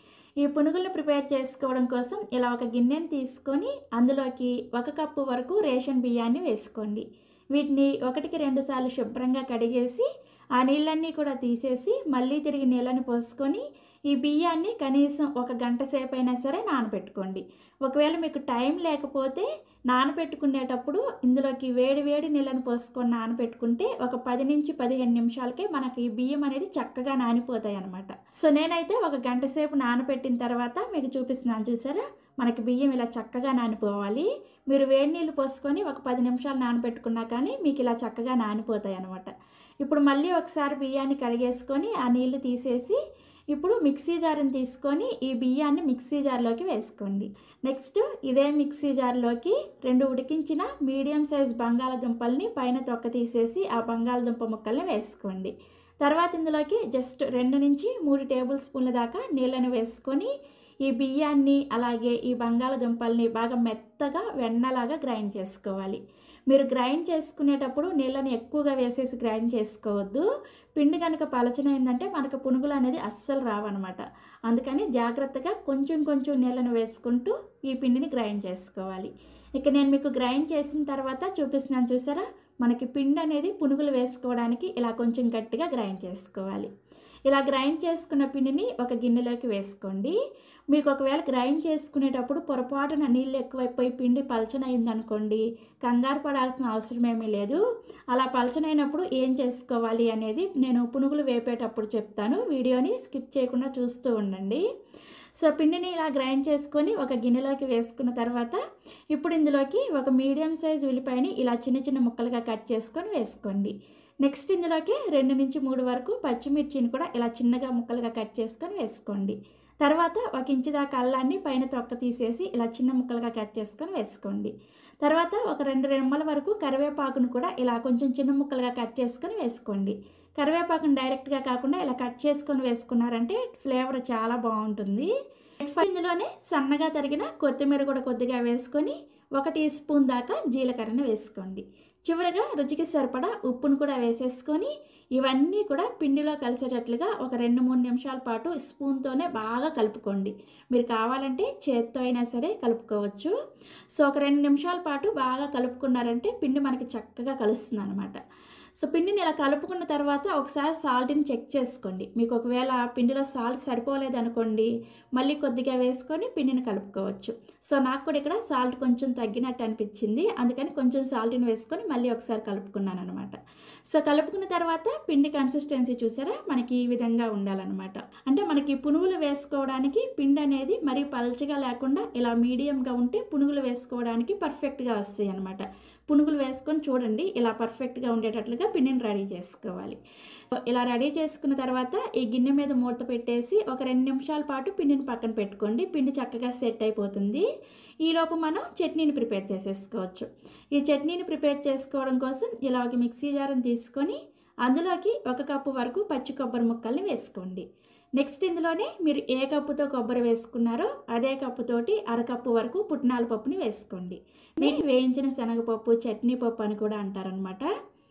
ఈ పునుగులను ప్రిపేర్ చేసుకోవడం కోసం ఇలా ఒక గిన్నెని తీసుకొని అందులోకి ఒక కప్పు వరకు రేషన్ బియ్యాన్ని వేసుకోండి వీటిని ఒకటికి రెండు సార్లు శుభ్రంగా కడిగేసి ఆ నీళ్ళన్నీ కూడా తీసేసి మళ్ళీ తిరిగి నీళ్ళని పోసుకొని ఈ బియ్యాన్ని కనీసం ఒక గంట సేపు అయినా సరే నానబెట్టుకోండి ఒకవేళ మీకు టైం లేకపోతే నానబెట్టుకునేటప్పుడు ఇందులోకి వేడి వేడి నీళ్ళని పోసుకొని నానబెట్టుకుంటే ఒక పది నుంచి పదిహేను నిమిషాలకే మనకి ఈ బియ్యం అనేది చక్కగా నానిపోతాయి అనమాట సో నేనైతే ఒక గంట సేపు నానబెట్టిన తర్వాత మీకు చూపిస్తున్నాను చూసారా మనకి బియ్యం ఇలా చక్కగా నానిపోవాలి మీరు వేడి నీళ్ళు పోసుకొని ఒక పది నిమిషాలు నానబెట్టుకున్నా కానీ మీకు ఇలా చక్కగా నానిపోతాయి అనమాట ఇప్పుడు మళ్ళీ ఒకసారి బియ్యాన్ని కడిగేసుకొని ఆ నీళ్లు తీసేసి ఇప్పుడు మిక్సీ జార్ని తీసుకొని ఈ బియ్యాన్ని మిక్సీ జార్లోకి వేసుకోండి నెక్స్ట్ ఇదే మిక్సీ జార్లోకి రెండు ఉడికించిన మీడియం సైజ్ బంగాళదుంపల్ని పైన తొక్క తీసేసి ఆ బంగాళదుంప ముక్కల్ని వేసుకోండి తర్వాత ఇందులోకి జస్ట్ రెండు నుంచి మూడు టేబుల్ స్పూన్ల దాకా నీళ్ళని వేసుకొని ఈ బియ్యాన్ని అలాగే ఈ బంగాళదుంపల్ని బాగా మెత్తగా వెన్నలాగా గ్రైండ్ చేసుకోవాలి మీరు గ్రైండ్ చేసుకునేటప్పుడు నీళ్ళని ఎక్కువగా వేసేసి గ్రైండ్ చేసుకోవద్దు పిండి కనుక పలచనైందంటే మనకు పునుగులు అనేది అస్సలు రావన్నమాట అందుకని జాగ్రత్తగా కొంచెం కొంచెం నీళ్ళని వేసుకుంటూ ఈ పిండిని గ్రైండ్ చేసుకోవాలి ఇక నేను మీకు గ్రైండ్ చేసిన తర్వాత చూపిస్తున్నాను చూసారా మనకి పిండి అనేది పునుగులు వేసుకోవడానికి ఇలా కొంచెం గట్టిగా గ్రైండ్ చేసుకోవాలి ఇలా గ్రైండ్ చేసుకున్న పిండిని ఒక గిన్నెలోకి వేసుకోండి మీకు ఒకవేళ గ్రైండ్ చేసుకునేటప్పుడు పొరపాటున నీళ్ళు ఎక్కువైపోయి పిండి పలచనైందనుకోండి కంగారు పడాల్సిన అవసరం ఏమీ లేదు అలా పలచనైనప్పుడు ఏం చేసుకోవాలి అనేది నేను పునుగులు వేపేటప్పుడు చెప్తాను వీడియోని స్కిప్ చేయకుండా చూస్తూ ఉండండి సో పిండిని ఇలా గ్రైండ్ చేసుకొని ఒక గిన్నెలోకి వేసుకున్న తర్వాత ఇప్పుడు ఇందులోకి ఒక మీడియం సైజ్ ఉల్లిపాయని ఇలా చిన్న చిన్న ముక్కలుగా కట్ చేసుకొని వేసుకోండి నెక్స్ట్ ఇందులోకి రెండు నుంచి మూడు వరకు పచ్చిమిర్చిని కూడా ఇలా చిన్నగా ముక్కలుగా కట్ చేసుకొని వేసుకోండి తర్వాత ఒక ఇంచు దాకా అల్లాన్ని పైన తొక్క తీసేసి ఇలా చిన్న ముక్కలుగా కట్ చేసుకొని వేసుకోండి తర్వాత ఒక రెండు రెమ్మల వరకు కరివేపాకును కూడా ఇలా కొంచెం చిన్న ముక్కలుగా కట్ చేసుకొని వేసుకోండి కరివేపాకును డైరెక్ట్గా కాకుండా ఇలా కట్ చేసుకొని వేసుకున్నారంటే ఫ్లేవర్ చాలా బాగుంటుంది నెక్స్ట్ ఇందులోనే సన్నగా తరిగిన కొత్తిమీర కూడా కొద్దిగా వేసుకొని ఒక టీ స్పూన్ దాకా జీలకర్రను వేసుకోండి చివరగా రుచికి సరిపడా ఉప్పును కూడా వేసేసుకొని ఇవన్నీ కూడా పిండిలో కలిసేటట్లుగా ఒక రెండు మూడు నిమిషాల పాటు స్పూన్తోనే బాగా కలుపుకోండి మీరు కావాలంటే చేత్తో అయినా సరే కలుపుకోవచ్చు సో ఒక రెండు నిమిషాల పాటు బాగా కలుపుకున్నారంటే పిండి మనకి చక్కగా కలుస్తుంది అనమాట సో పిండిని ఇలా కలుపుకున్న తర్వాత ఒకసారి సాల్ట్ని చెక్ చేసుకోండి మీకు ఒకవేళ పిండిలో సాల్ట్ సరిపోలేదు అనుకోండి మళ్ళీ కొద్దిగా వేసుకొని పిండిని కలుపుకోవచ్చు సో నాకు కూడా ఇక్కడ సాల్ట్ కొంచెం తగ్గినట్టు అనిపించింది అందుకని కొంచెం సాల్ట్ని వేసుకొని మళ్ళీ ఒకసారి కలుపుకున్నాను అనమాట సో కలుపుకున్న తర్వాత పిండి కన్సిస్టెన్సీ చూసారా మనకి ఈ విధంగా ఉండాలన్నమాట అంటే మనకి పునుగులు వేసుకోవడానికి పిండి అనేది మరీ పల్చగా లేకుండా ఇలా మీడియంగా ఉంటే పునుగులు వేసుకోవడానికి పర్ఫెక్ట్గా వస్తాయి అనమాట పునుగులు వేసుకొని చూడండి ఇలా పర్ఫెక్ట్గా ఉండేటట్లుగా పిండిని రెడీ చేసుకోవాలి సో ఇలా రెడీ చేసుకున్న తర్వాత ఈ గిన్నె మీద మూత పెట్టేసి ఒక రెండు నిమిషాల పాటు పిండిని పక్కన పెట్టుకోండి పిండి చక్కగా సెట్ అయిపోతుంది ఈలోపు మనం చట్నీని ప్రిపేర్ చేసేసుకోవచ్చు ఈ చట్నీని ప్రిపేర్ చేసుకోవడం కోసం ఇలా ఒక మిక్సీ జార్ని తీసుకొని అందులోకి ఒక కప్పు వరకు పచ్చి కొబ్బరి ముక్కల్ని వేసుకోండి నెక్స్ట్ ఇందులోనే మీరు ఏ కప్పుతో కొబ్బరి వేసుకున్నారో అదే కప్పుతోటి అరకప్పు వరకు పుట్నాల పప్పుని వేసుకోండి నేను వేయించిన శనగపప్పు చట్నీ పప్పు అని కూడా అంటారనమాట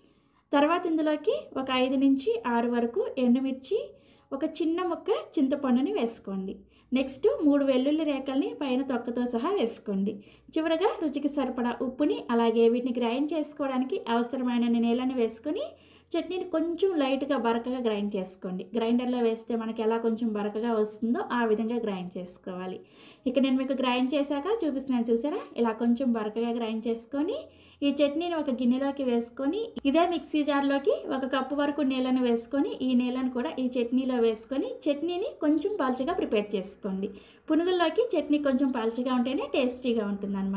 తర్వాత ఇందులోకి ఒక ఐదు నుంచి ఆరు వరకు ఎండుమిర్చి ఒక చిన్న ముక్క చింతపండుని వేసుకోండి నెక్స్ట్ మూడు వెల్లుల్లి రేకల్ని పైన తొక్కతో సహా వేసుకోండి చివరగా రుచికి సరిపడా ఉప్పుని అలాగే వీటిని గ్రైండ్ చేసుకోవడానికి అవసరమైన నీళ్ళని వేసుకొని చట్నీని కొంచెం లైట్గా బరకగా గ్రైండ్ చేసుకోండి గ్రైండర్లో వేస్తే మనకి ఎలా కొంచెం బరకగా వస్తుందో ఆ విధంగా గ్రైండ్ చేసుకోవాలి ఇక నేను మీకు గ్రైండ్ చేశాక చూపిస్తున్నాను చూసారా ఇలా కొంచెం బరకగా గ్రైండ్ చేసుకొని ఈ చట్నీని ఒక గిన్నెలోకి వేసుకొని ఇదే మిక్సీ జార్లోకి ఒక కప్పు వరకు నీళ్ళను వేసుకొని ఈ నీళ్ళను కూడా ఈ చట్నీలో వేసుకొని చట్నీని కొంచెం పలుచగా ప్రిపేర్ చేసుకోండి పునుగుల్లోకి చట్నీ కొంచెం పలుచగా ఉంటేనే టేస్టీగా ఉంటుందన్నమాట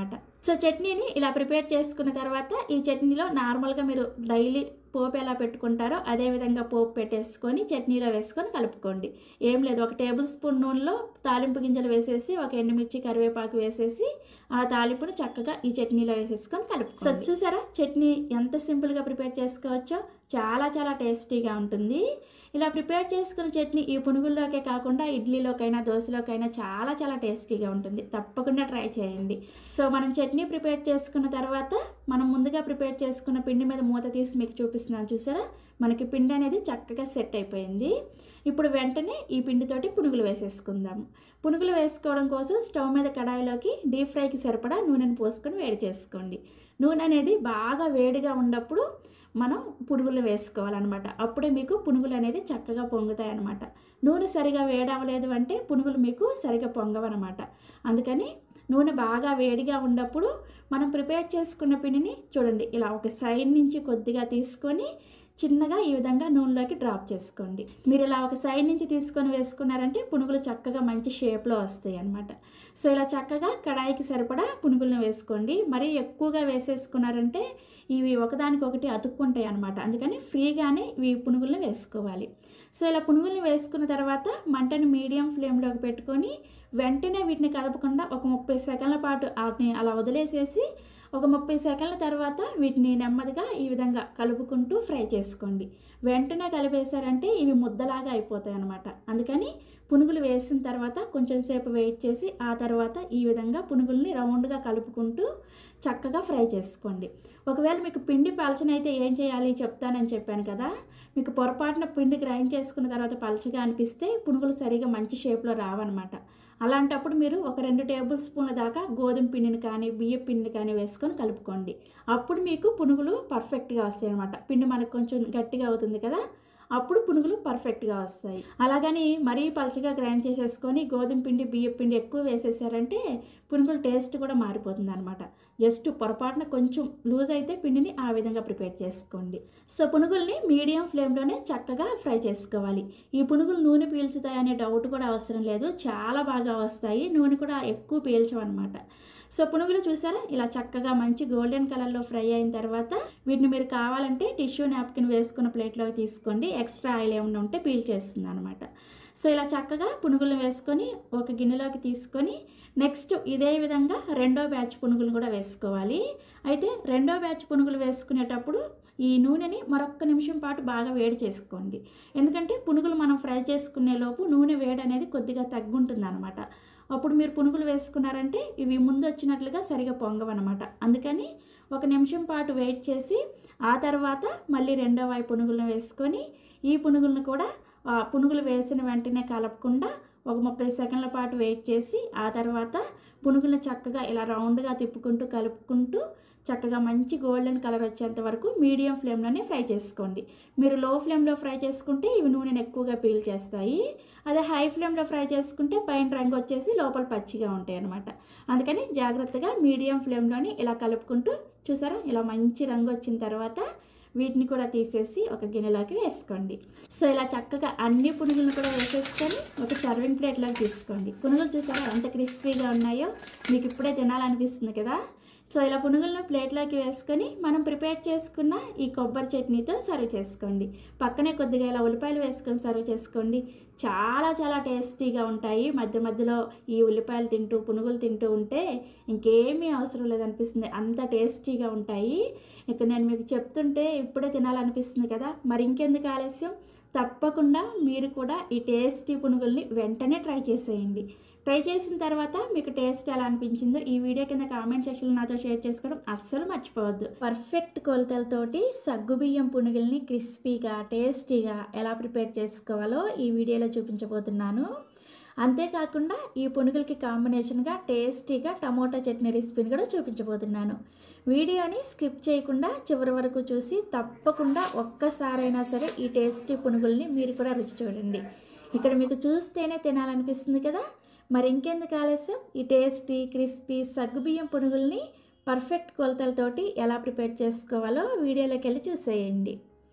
సో చట్నీని ఇలా ప్రిపేర్ చేసుకున్న తర్వాత ఈ చట్నీలో నార్మల్గా మీరు డైలీ పోపు ఎలా పెట్టుకుంటారో అదే విధంగా పోపు పెట్టేసుకొని చట్నీలో వేసుకొని కలుపుకోండి ఏం లేదు ఒక టేబుల్ స్పూన్ నూనెలో తాలింపు గింజలు వేసేసి ఒక ఎండుమిర్చి కరివేపాకు వేసేసి ఆ తాలింపును చక్కగా ఈ చట్నీలో వేసేసుకొని కలుపుకోండి సో చూసారా చట్నీ ఎంత సింపుల్గా ప్రిపేర్ చేసుకోవచ్చో చాలా చాలా టేస్టీగా ఉంటుంది ఇలా ప్రిపేర్ చేసుకున్న చట్నీ ఈ పునుగుల్లోకే కాకుండా ఇడ్లీలోకైనా దోశలోకైనా చాలా చాలా టేస్టీగా ఉంటుంది తప్పకుండా ట్రై చేయండి సో మనం చట్నీ ప్రిపేర్ చేసుకున్న తర్వాత మనం ముందుగా ప్రిపేర్ చేసుకున్న పిండి మీద మూత తీసి మీకు చూపిస్తున్నాను చూసారా మనకి పిండి అనేది చక్కగా సెట్ అయిపోయింది ఇప్పుడు వెంటనే ఈ పిండితోటి పునుగులు వేసేసుకుందాము పునుగులు వేసుకోవడం కోసం స్టవ్ మీద కడాయిలోకి డీప్ ఫ్రైకి సరిపడా నూనెను పోసుకొని వేడి చేసుకోండి నూనె అనేది బాగా వేడిగా ఉన్నప్పుడు మనం పునుగులు వేసుకోవాలన్నమాట అప్పుడే మీకు పునుగులు అనేది చక్కగా పొంగుతాయి అన్నమాట నూనె సరిగా వేడవలేదు అంటే పునుగులు మీకు సరిగా పొంగవన్నమాట అందుకని నూనె బాగా వేడిగా ఉన్నప్పుడు మనం ప్రిపేర్ చేసుకున్న పిండిని చూడండి ఇలా ఒక సైడ్ నుంచి కొద్దిగా తీసుకొని చిన్నగా ఈ విధంగా నూనెలోకి డ్రాప్ చేసుకోండి మీరు ఇలా ఒక సైడ్ నుంచి తీసుకొని వేసుకున్నారంటే పునుగులు చక్కగా మంచి షేప్లో వస్తాయి అన్నమాట సో ఇలా చక్కగా కడాయికి సరిపడా పునుగులను వేసుకోండి మరీ ఎక్కువగా వేసేసుకున్నారంటే ఇవి ఒకదానికొకటి అతుక్కుంటాయి అనమాట అందుకని ఫ్రీగానే ఇవి పునుగులను వేసుకోవాలి సో ఇలా పునుగులను వేసుకున్న తర్వాత మంటని మీడియం ఫ్లేమ్లోకి పెట్టుకొని వెంటనే వీటిని కలపకుండా ఒక ముప్పై సెకండ్ల పాటు వాటిని అలా వదిలేసేసి ఒక ముప్పై సెకండ్ల తర్వాత వీటిని నెమ్మదిగా ఈ విధంగా కలుపుకుంటూ ఫ్రై చేసుకోండి వెంటనే కలిపేశారంటే ఇవి ముద్దలాగా అయిపోతాయి అన్నమాట అందుకని పునుగులు వేసిన తర్వాత కొంచెం సేపు వెయిట్ చేసి ఆ తర్వాత ఈ విధంగా పునుగుల్ని రౌండ్గా కలుపుకుంటూ చక్కగా ఫ్రై చేసుకోండి ఒకవేళ మీకు పిండి పలచనైతే ఏం చేయాలి చెప్తానని చెప్పాను కదా మీకు పొరపాటున పిండి గ్రైండ్ చేసుకున్న తర్వాత పలచగా అనిపిస్తే పునుగులు సరిగా మంచి షేప్లో రావన్నమాట అలాంటప్పుడు మీరు ఒక రెండు టేబుల్ స్పూన్ల దాకా గోధుమ పిండిని కానీ బియ్య పిండిని కానీ వేసుకొని కలుపుకోండి అప్పుడు మీకు పునుగులు పర్ఫెక్ట్గా వస్తాయి అనమాట పిండి మనకు కొంచెం గట్టిగా అవుతుంది కదా అప్పుడు పునుగులు పర్ఫెక్ట్గా వస్తాయి అలాగని మరీ పలచగా గ్రైండ్ చేసేసుకొని గోధుమ పిండి బియ్య పిండి ఎక్కువ వేసేసారంటే పునుగుల టేస్ట్ కూడా మారిపోతుంది అనమాట జస్ట్ పొరపాటున కొంచెం లూజ్ అయితే పిండిని ఆ విధంగా ప్రిపేర్ చేసుకోండి సో పునుగుల్ని మీడియం ఫ్లేమ్లోనే చక్కగా ఫ్రై చేసుకోవాలి ఈ పునుగులు నూనె పీల్చుతాయనే డౌట్ కూడా అవసరం లేదు చాలా బాగా వస్తాయి నూనె కూడా ఎక్కువ పీల్చవన్నమాట సో పునుగులు చూసారా ఇలా చక్కగా మంచి గోల్డెన్ కలర్లో ఫ్రై అయిన తర్వాత వీటిని మీరు కావాలంటే టిష్యూ నాప్కిన్ వేసుకున్న ప్లేట్లోకి తీసుకోండి ఎక్స్ట్రా ఆయిల్ ఏమైనా ఉంటే పీల్ చేస్తుంది అనమాట సో ఇలా చక్కగా పునుగులు వేసుకొని ఒక గిన్నెలోకి తీసుకొని నెక్స్ట్ ఇదే విధంగా రెండో బ్యాచ్ పునుగులు కూడా వేసుకోవాలి అయితే రెండో బ్యాచ్ పునుగులు వేసుకునేటప్పుడు ఈ నూనెని మరొక్క నిమిషం పాటు బాగా వేడి చేసుకోండి ఎందుకంటే పునుగులు మనం ఫ్రై చేసుకునే లోపు నూనె వేడి అనేది కొద్దిగా తగ్గుంటుంది అనమాట అప్పుడు మీరు పునుగులు వేసుకున్నారంటే ఇవి ముందు వచ్చినట్లుగా సరిగా పొంగవన్నమాట అందుకని ఒక నిమిషం పాటు వెయిట్ చేసి ఆ తర్వాత మళ్ళీ రెండో వైపు పునుగులను వేసుకొని ఈ పునుగులను కూడా ఆ పునుగులు వేసిన వెంటనే కలపకుండా ఒక ముప్పై సెకండ్ల పాటు వెయిట్ చేసి ఆ తర్వాత పునుగులను చక్కగా ఇలా రౌండ్గా తిప్పుకుంటూ కలుపుకుంటూ చక్కగా మంచి గోల్డెన్ కలర్ వచ్చేంత వరకు మీడియం ఫ్లేమ్లోనే ఫ్రై చేసుకోండి మీరు లో ఫ్లేమ్లో ఫ్రై చేసుకుంటే ఇవి నూనెను ఎక్కువగా పీల్ చేస్తాయి అదే హై ఫ్లేమ్లో ఫ్రై చేసుకుంటే పైన రంగు వచ్చేసి లోపల పచ్చిగా ఉంటాయి అన్నమాట అందుకని జాగ్రత్తగా మీడియం ఫ్లేమ్లోని ఇలా కలుపుకుంటూ చూసారా ఇలా మంచి రంగు వచ్చిన తర్వాత వీటిని కూడా తీసేసి ఒక గిన్నెలోకి వేసుకోండి సో ఇలా చక్కగా అన్ని పునుగులను కూడా వేసేసుకొని ఒక సర్వింగ్ ప్లేట్లోకి తీసుకోండి పునుగులు చూసారా ఎంత క్రిస్పీగా ఉన్నాయో మీకు ఇప్పుడే తినాలనిపిస్తుంది కదా సో ఇలా పునుగులను ప్లేట్లోకి వేసుకొని మనం ప్రిపేర్ చేసుకున్న ఈ కొబ్బరి చట్నీతో సర్వ్ చేసుకోండి పక్కనే కొద్దిగా ఇలా ఉల్లిపాయలు వేసుకొని సర్వ్ చేసుకోండి చాలా చాలా టేస్టీగా ఉంటాయి మధ్య మధ్యలో ఈ ఉల్లిపాయలు తింటూ పునుగులు తింటూ ఉంటే ఇంకేమీ అవసరం లేదనిపిస్తుంది అంత టేస్టీగా ఉంటాయి ఇక నేను మీకు చెప్తుంటే ఇప్పుడే తినాలనిపిస్తుంది కదా మరి ఇంకెందుకు ఆలస్యం తప్పకుండా మీరు కూడా ఈ టేస్టీ పునుగుల్ని వెంటనే ట్రై చేసేయండి ట్రై చేసిన తర్వాత మీకు టేస్ట్ ఎలా అనిపించిందో ఈ వీడియో కింద కామెంట్ సెక్షన్లో నాతో షేర్ చేసుకోవడం అస్సలు మర్చిపోవద్దు పర్ఫెక్ట్ కొలతలతోటి సగ్గుబియ్యం పునుగుల్ని క్రిస్పీగా టేస్టీగా ఎలా ప్రిపేర్ చేసుకోవాలో ఈ వీడియోలో చూపించబోతున్నాను అంతేకాకుండా ఈ పునుగులకి కాంబినేషన్గా టేస్టీగా టమోటా చట్నీ రెసిపీని కూడా చూపించబోతున్నాను వీడియోని స్కిప్ చేయకుండా చివరి వరకు చూసి తప్పకుండా ఒక్కసారైనా సరే ఈ టేస్టీ పునుగుల్ని మీరు కూడా రుచి చూడండి ఇక్కడ మీకు చూస్తేనే తినాలనిపిస్తుంది కదా మరి ఇంకెందుకు ఆలస్యం ఈ టేస్టీ క్రిస్పీ సగ్గుబియ్యం పునుగుల్ని పర్ఫెక్ట్ కొలతలతోటి ఎలా ప్రిపేర్ చేసుకోవాలో వీడియోలోకి వెళ్ళి చూసేయండి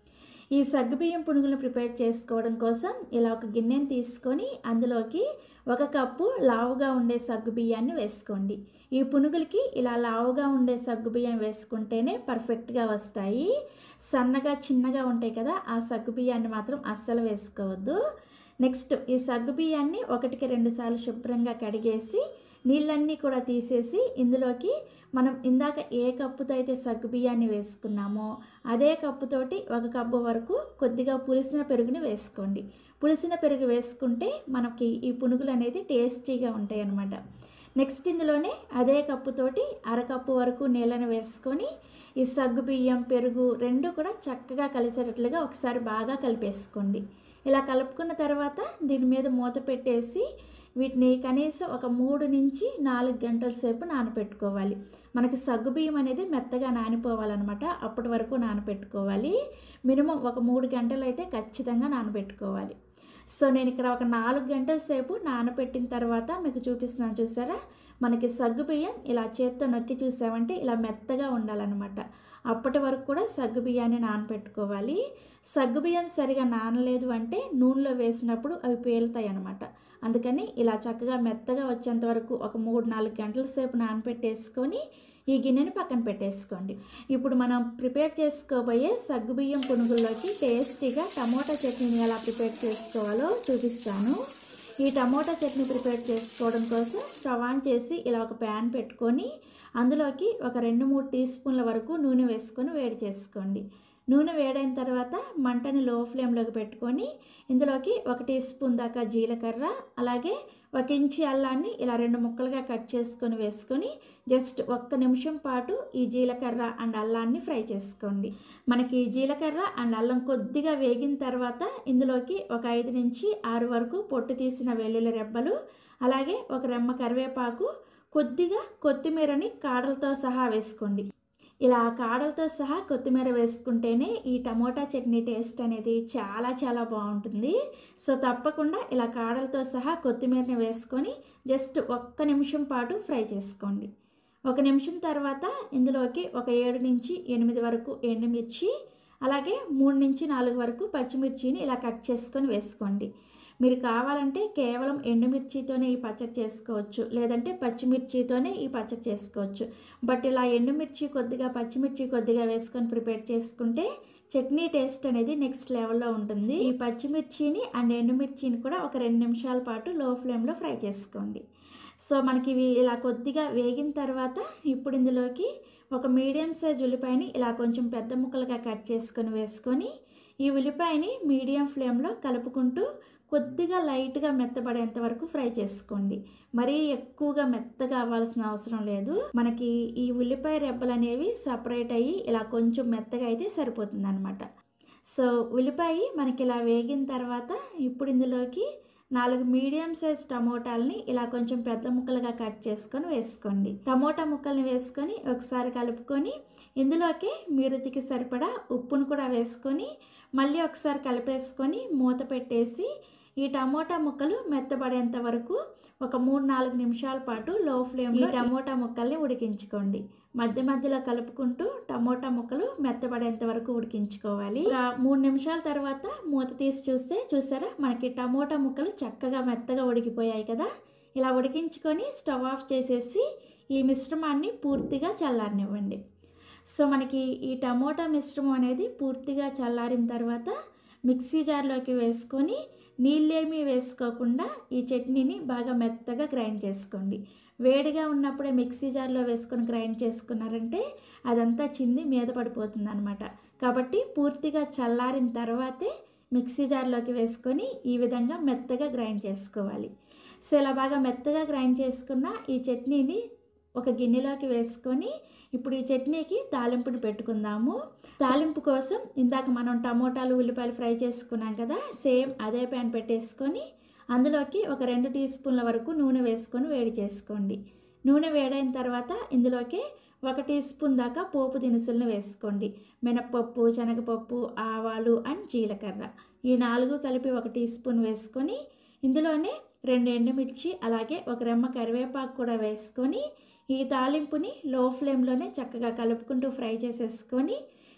ఈ సగ్గుబియ్యం పునుగులు ప్రిపేర్ చేసుకోవడం కోసం ఇలా ఒక గిన్నెని తీసుకొని అందులోకి ఒక కప్పు లావుగా ఉండే సగ్గుబియ్యాన్ని వేసుకోండి ఈ పునుగులకి ఇలా లావుగా ఉండే సగ్గుబియ్యం వేసుకుంటేనే పర్ఫెక్ట్గా వస్తాయి సన్నగా చిన్నగా ఉంటాయి కదా ఆ సగ్గుబియ్యాన్ని మాత్రం అస్సలు వేసుకోవద్దు నెక్స్ట్ ఈ సగ్గుబియ్యాన్ని ఒకటికి రెండు సార్లు శుభ్రంగా కడిగేసి నీళ్ళన్నీ కూడా తీసేసి ఇందులోకి మనం ఇందాక ఏ కప్పుతో అయితే సగ్గుబియ్యాన్ని వేసుకున్నామో అదే కప్పుతోటి ఒక కప్పు వరకు కొద్దిగా పులిసిన పెరుగుని వేసుకోండి పులిసిన పెరుగు వేసుకుంటే మనకి ఈ పునుగులు అనేది టేస్టీగా ఉంటాయి అన్నమాట నెక్స్ట్ ఇందులోనే అదే కప్పుతోటి అరకప్పు వరకు నీళ్ళని వేసుకొని ఈ సగ్గు బియ్యం పెరుగు రెండు కూడా చక్కగా కలిసేటట్లుగా ఒకసారి బాగా కలిపేసుకోండి ఇలా కలుపుకున్న తర్వాత దీని మీద మూత పెట్టేసి వీటిని కనీసం ఒక మూడు నుంచి నాలుగు గంటల సేపు నానబెట్టుకోవాలి మనకి సగ్గుబియ్యం అనేది మెత్తగా నానిపోవాలన్నమాట అప్పటి వరకు నానబెట్టుకోవాలి మినిమం ఒక మూడు గంటలు అయితే ఖచ్చితంగా నానబెట్టుకోవాలి సో నేను ఇక్కడ ఒక నాలుగు గంటల సేపు నానబెట్టిన తర్వాత మీకు చూపిస్తున్నాను చూసారా మనకి సగ్గుబియ్యం ఇలా చేత్తో నొక్కి చూసామంటే ఇలా మెత్తగా ఉండాలన్నమాట అప్పటి వరకు కూడా సగ్గుబియ్యాన్ని నానబెట్టుకోవాలి సగ్గుబియ్యం సరిగా నానలేదు అంటే నూనెలో వేసినప్పుడు అవి పేలుతాయి అన్నమాట అందుకని ఇలా చక్కగా మెత్తగా వచ్చేంత వరకు ఒక మూడు నాలుగు గంటల సేపు నానబెట్టేసుకొని ఈ గిన్నెని పక్కన పెట్టేసుకోండి ఇప్పుడు మనం ప్రిపేర్ చేసుకోబోయే సగ్గుబియ్యం పునుగుల్లోకి టేస్టీగా టమోటా చట్నీని ఎలా ప్రిపేర్ చేసుకోవాలో చూపిస్తాను ఈ టమోటా చట్నీ ప్రిపేర్ చేసుకోవడం కోసం స్టవ్ ఆన్ చేసి ఇలా ఒక ప్యాన్ పెట్టుకొని అందులోకి ఒక రెండు మూడు టీ స్పూన్ల వరకు నూనె వేసుకొని వేడి చేసుకోండి నూనె వేడైన తర్వాత మంటని లో ఫ్లేమ్లోకి పెట్టుకొని ఇందులోకి ఒక టీ స్పూన్ దాకా జీలకర్ర అలాగే ఒక ఇంచి అల్లాన్ని ఇలా రెండు ముక్కలుగా కట్ చేసుకొని వేసుకొని జస్ట్ ఒక్క నిమిషం పాటు ఈ జీలకర్ర అండ్ అల్లాన్ని ఫ్రై చేసుకోండి మనకి జీలకర్ర అండ్ అల్లం కొద్దిగా వేగిన తర్వాత ఇందులోకి ఒక ఐదు నుంచి ఆరు వరకు పొట్టు తీసిన వెల్లుల్లి రెబ్బలు అలాగే ఒక రెమ్మ కరివేపాకు కొద్దిగా కొత్తిమీరని కాడలతో సహా వేసుకోండి ఇలా కాడలతో సహా కొత్తిమీర వేసుకుంటేనే ఈ టమోటా చట్నీ టేస్ట్ అనేది చాలా చాలా బాగుంటుంది సో తప్పకుండా ఇలా కాడలతో సహా కొత్తిమీరని వేసుకొని జస్ట్ ఒక్క నిమిషం పాటు ఫ్రై చేసుకోండి ఒక నిమిషం తర్వాత ఇందులోకి ఒక ఏడు నుంచి ఎనిమిది వరకు ఎండుమిర్చి అలాగే మూడు నుంచి నాలుగు వరకు పచ్చిమిర్చిని ఇలా కట్ చేసుకొని వేసుకోండి మీరు కావాలంటే కేవలం ఎండుమిర్చితోనే ఈ పచ్చడి చేసుకోవచ్చు లేదంటే పచ్చిమిర్చితోనే ఈ పచ్చడి చేసుకోవచ్చు బట్ ఇలా ఎండుమిర్చి కొద్దిగా పచ్చిమిర్చి కొద్దిగా వేసుకొని ప్రిపేర్ చేసుకుంటే చట్నీ టేస్ట్ అనేది నెక్స్ట్ లెవెల్లో ఉంటుంది ఈ పచ్చిమిర్చిని అండ్ ఎండుమిర్చిని కూడా ఒక రెండు నిమిషాల పాటు లో ఫ్లేమ్లో ఫ్రై చేసుకోండి సో మనకి ఇవి ఇలా కొద్దిగా వేగిన తర్వాత ఇప్పుడు ఇందులోకి ఒక మీడియం సైజ్ ఉల్లిపాయని ఇలా కొంచెం పెద్ద ముక్కలుగా కట్ చేసుకొని వేసుకొని ఈ ఉల్లిపాయని మీడియం ఫ్లేమ్లో కలుపుకుంటూ కొద్దిగా లైట్గా మెత్తబడేంత వరకు ఫ్రై చేసుకోండి మరీ ఎక్కువగా మెత్తగా అవ్వాల్సిన అవసరం లేదు మనకి ఈ ఉల్లిపాయ రెబ్బలు అనేవి సపరేట్ అయ్యి ఇలా కొంచెం మెత్తగా అయితే సరిపోతుంది అనమాట సో ఉల్లిపాయ మనకి ఇలా వేగిన తర్వాత ఇప్పుడు ఇందులోకి నాలుగు మీడియం సైజ్ టమోటాలని ఇలా కొంచెం పెద్ద ముక్కలుగా కట్ చేసుకొని వేసుకోండి టమోటా ముక్కల్ని వేసుకొని ఒకసారి కలుపుకొని ఇందులోకి మీ రుచికి సరిపడా ఉప్పును కూడా వేసుకొని మళ్ళీ ఒకసారి కలిపేసుకొని మూత పెట్టేసి ఈ టమోటా ముక్కలు మెత్తబడేంత వరకు ఒక మూడు నాలుగు నిమిషాల పాటు లో ఫ్లేమ్ ఈ టమోటా ముక్కల్ని ఉడికించుకోండి మధ్య మధ్యలో కలుపుకుంటూ టమోటా ముక్కలు మెత్తబడేంత వరకు ఉడికించుకోవాలి ఇలా మూడు నిమిషాల తర్వాత మూత తీసి చూస్తే చూసారా మనకి టమోటా ముక్కలు చక్కగా మెత్తగా ఉడికిపోయాయి కదా ఇలా ఉడికించుకొని స్టవ్ ఆఫ్ చేసేసి ఈ మిశ్రమాన్ని పూర్తిగా చల్లారనివ్వండి సో మనకి ఈ టమోటా మిశ్రమం అనేది పూర్తిగా చల్లారిన తర్వాత మిక్సీ జార్లోకి వేసుకొని నీళ్ళేమీ వేసుకోకుండా ఈ చట్నీని బాగా మెత్తగా గ్రైండ్ చేసుకోండి వేడిగా ఉన్నప్పుడే మిక్సీ జార్లో వేసుకొని గ్రైండ్ చేసుకున్నారంటే అదంతా చింది మీద పడిపోతుంది అనమాట కాబట్టి పూర్తిగా చల్లారిన తర్వాతే మిక్సీ జార్లోకి వేసుకొని ఈ విధంగా మెత్తగా గ్రైండ్ చేసుకోవాలి సో ఇలా బాగా మెత్తగా గ్రైండ్ చేసుకున్న ఈ చట్నీని ఒక గిన్నెలోకి వేసుకొని ఇప్పుడు ఈ చట్నీకి తాలింపుని పెట్టుకుందాము తాలింపు కోసం ఇందాక మనం టమోటాలు ఉల్లిపాయలు ఫ్రై చేసుకున్నాం కదా సేమ్ అదే ప్యాన్ పెట్టేసుకొని అందులోకి ఒక రెండు టీ స్పూన్ల వరకు నూనె వేసుకొని వేడి చేసుకోండి నూనె వేడైన తర్వాత ఇందులోకి ఒక టీ స్పూన్ దాకా పోపు దినుసులను వేసుకోండి మినప్పప్పు శనగపప్పు ఆవాలు అండ్ జీలకర్ర ఈ నాలుగు కలిపి ఒక టీ స్పూన్ వేసుకొని ఇందులోనే రెండు ఎండుమిర్చి అలాగే ఒక రెమ్మ కరివేపాకు కూడా వేసుకొని ఈ తాలింపుని లో ఫ్లేమ్లోనే చక్కగా కలుపుకుంటూ ఫ్రై చేసేసుకొని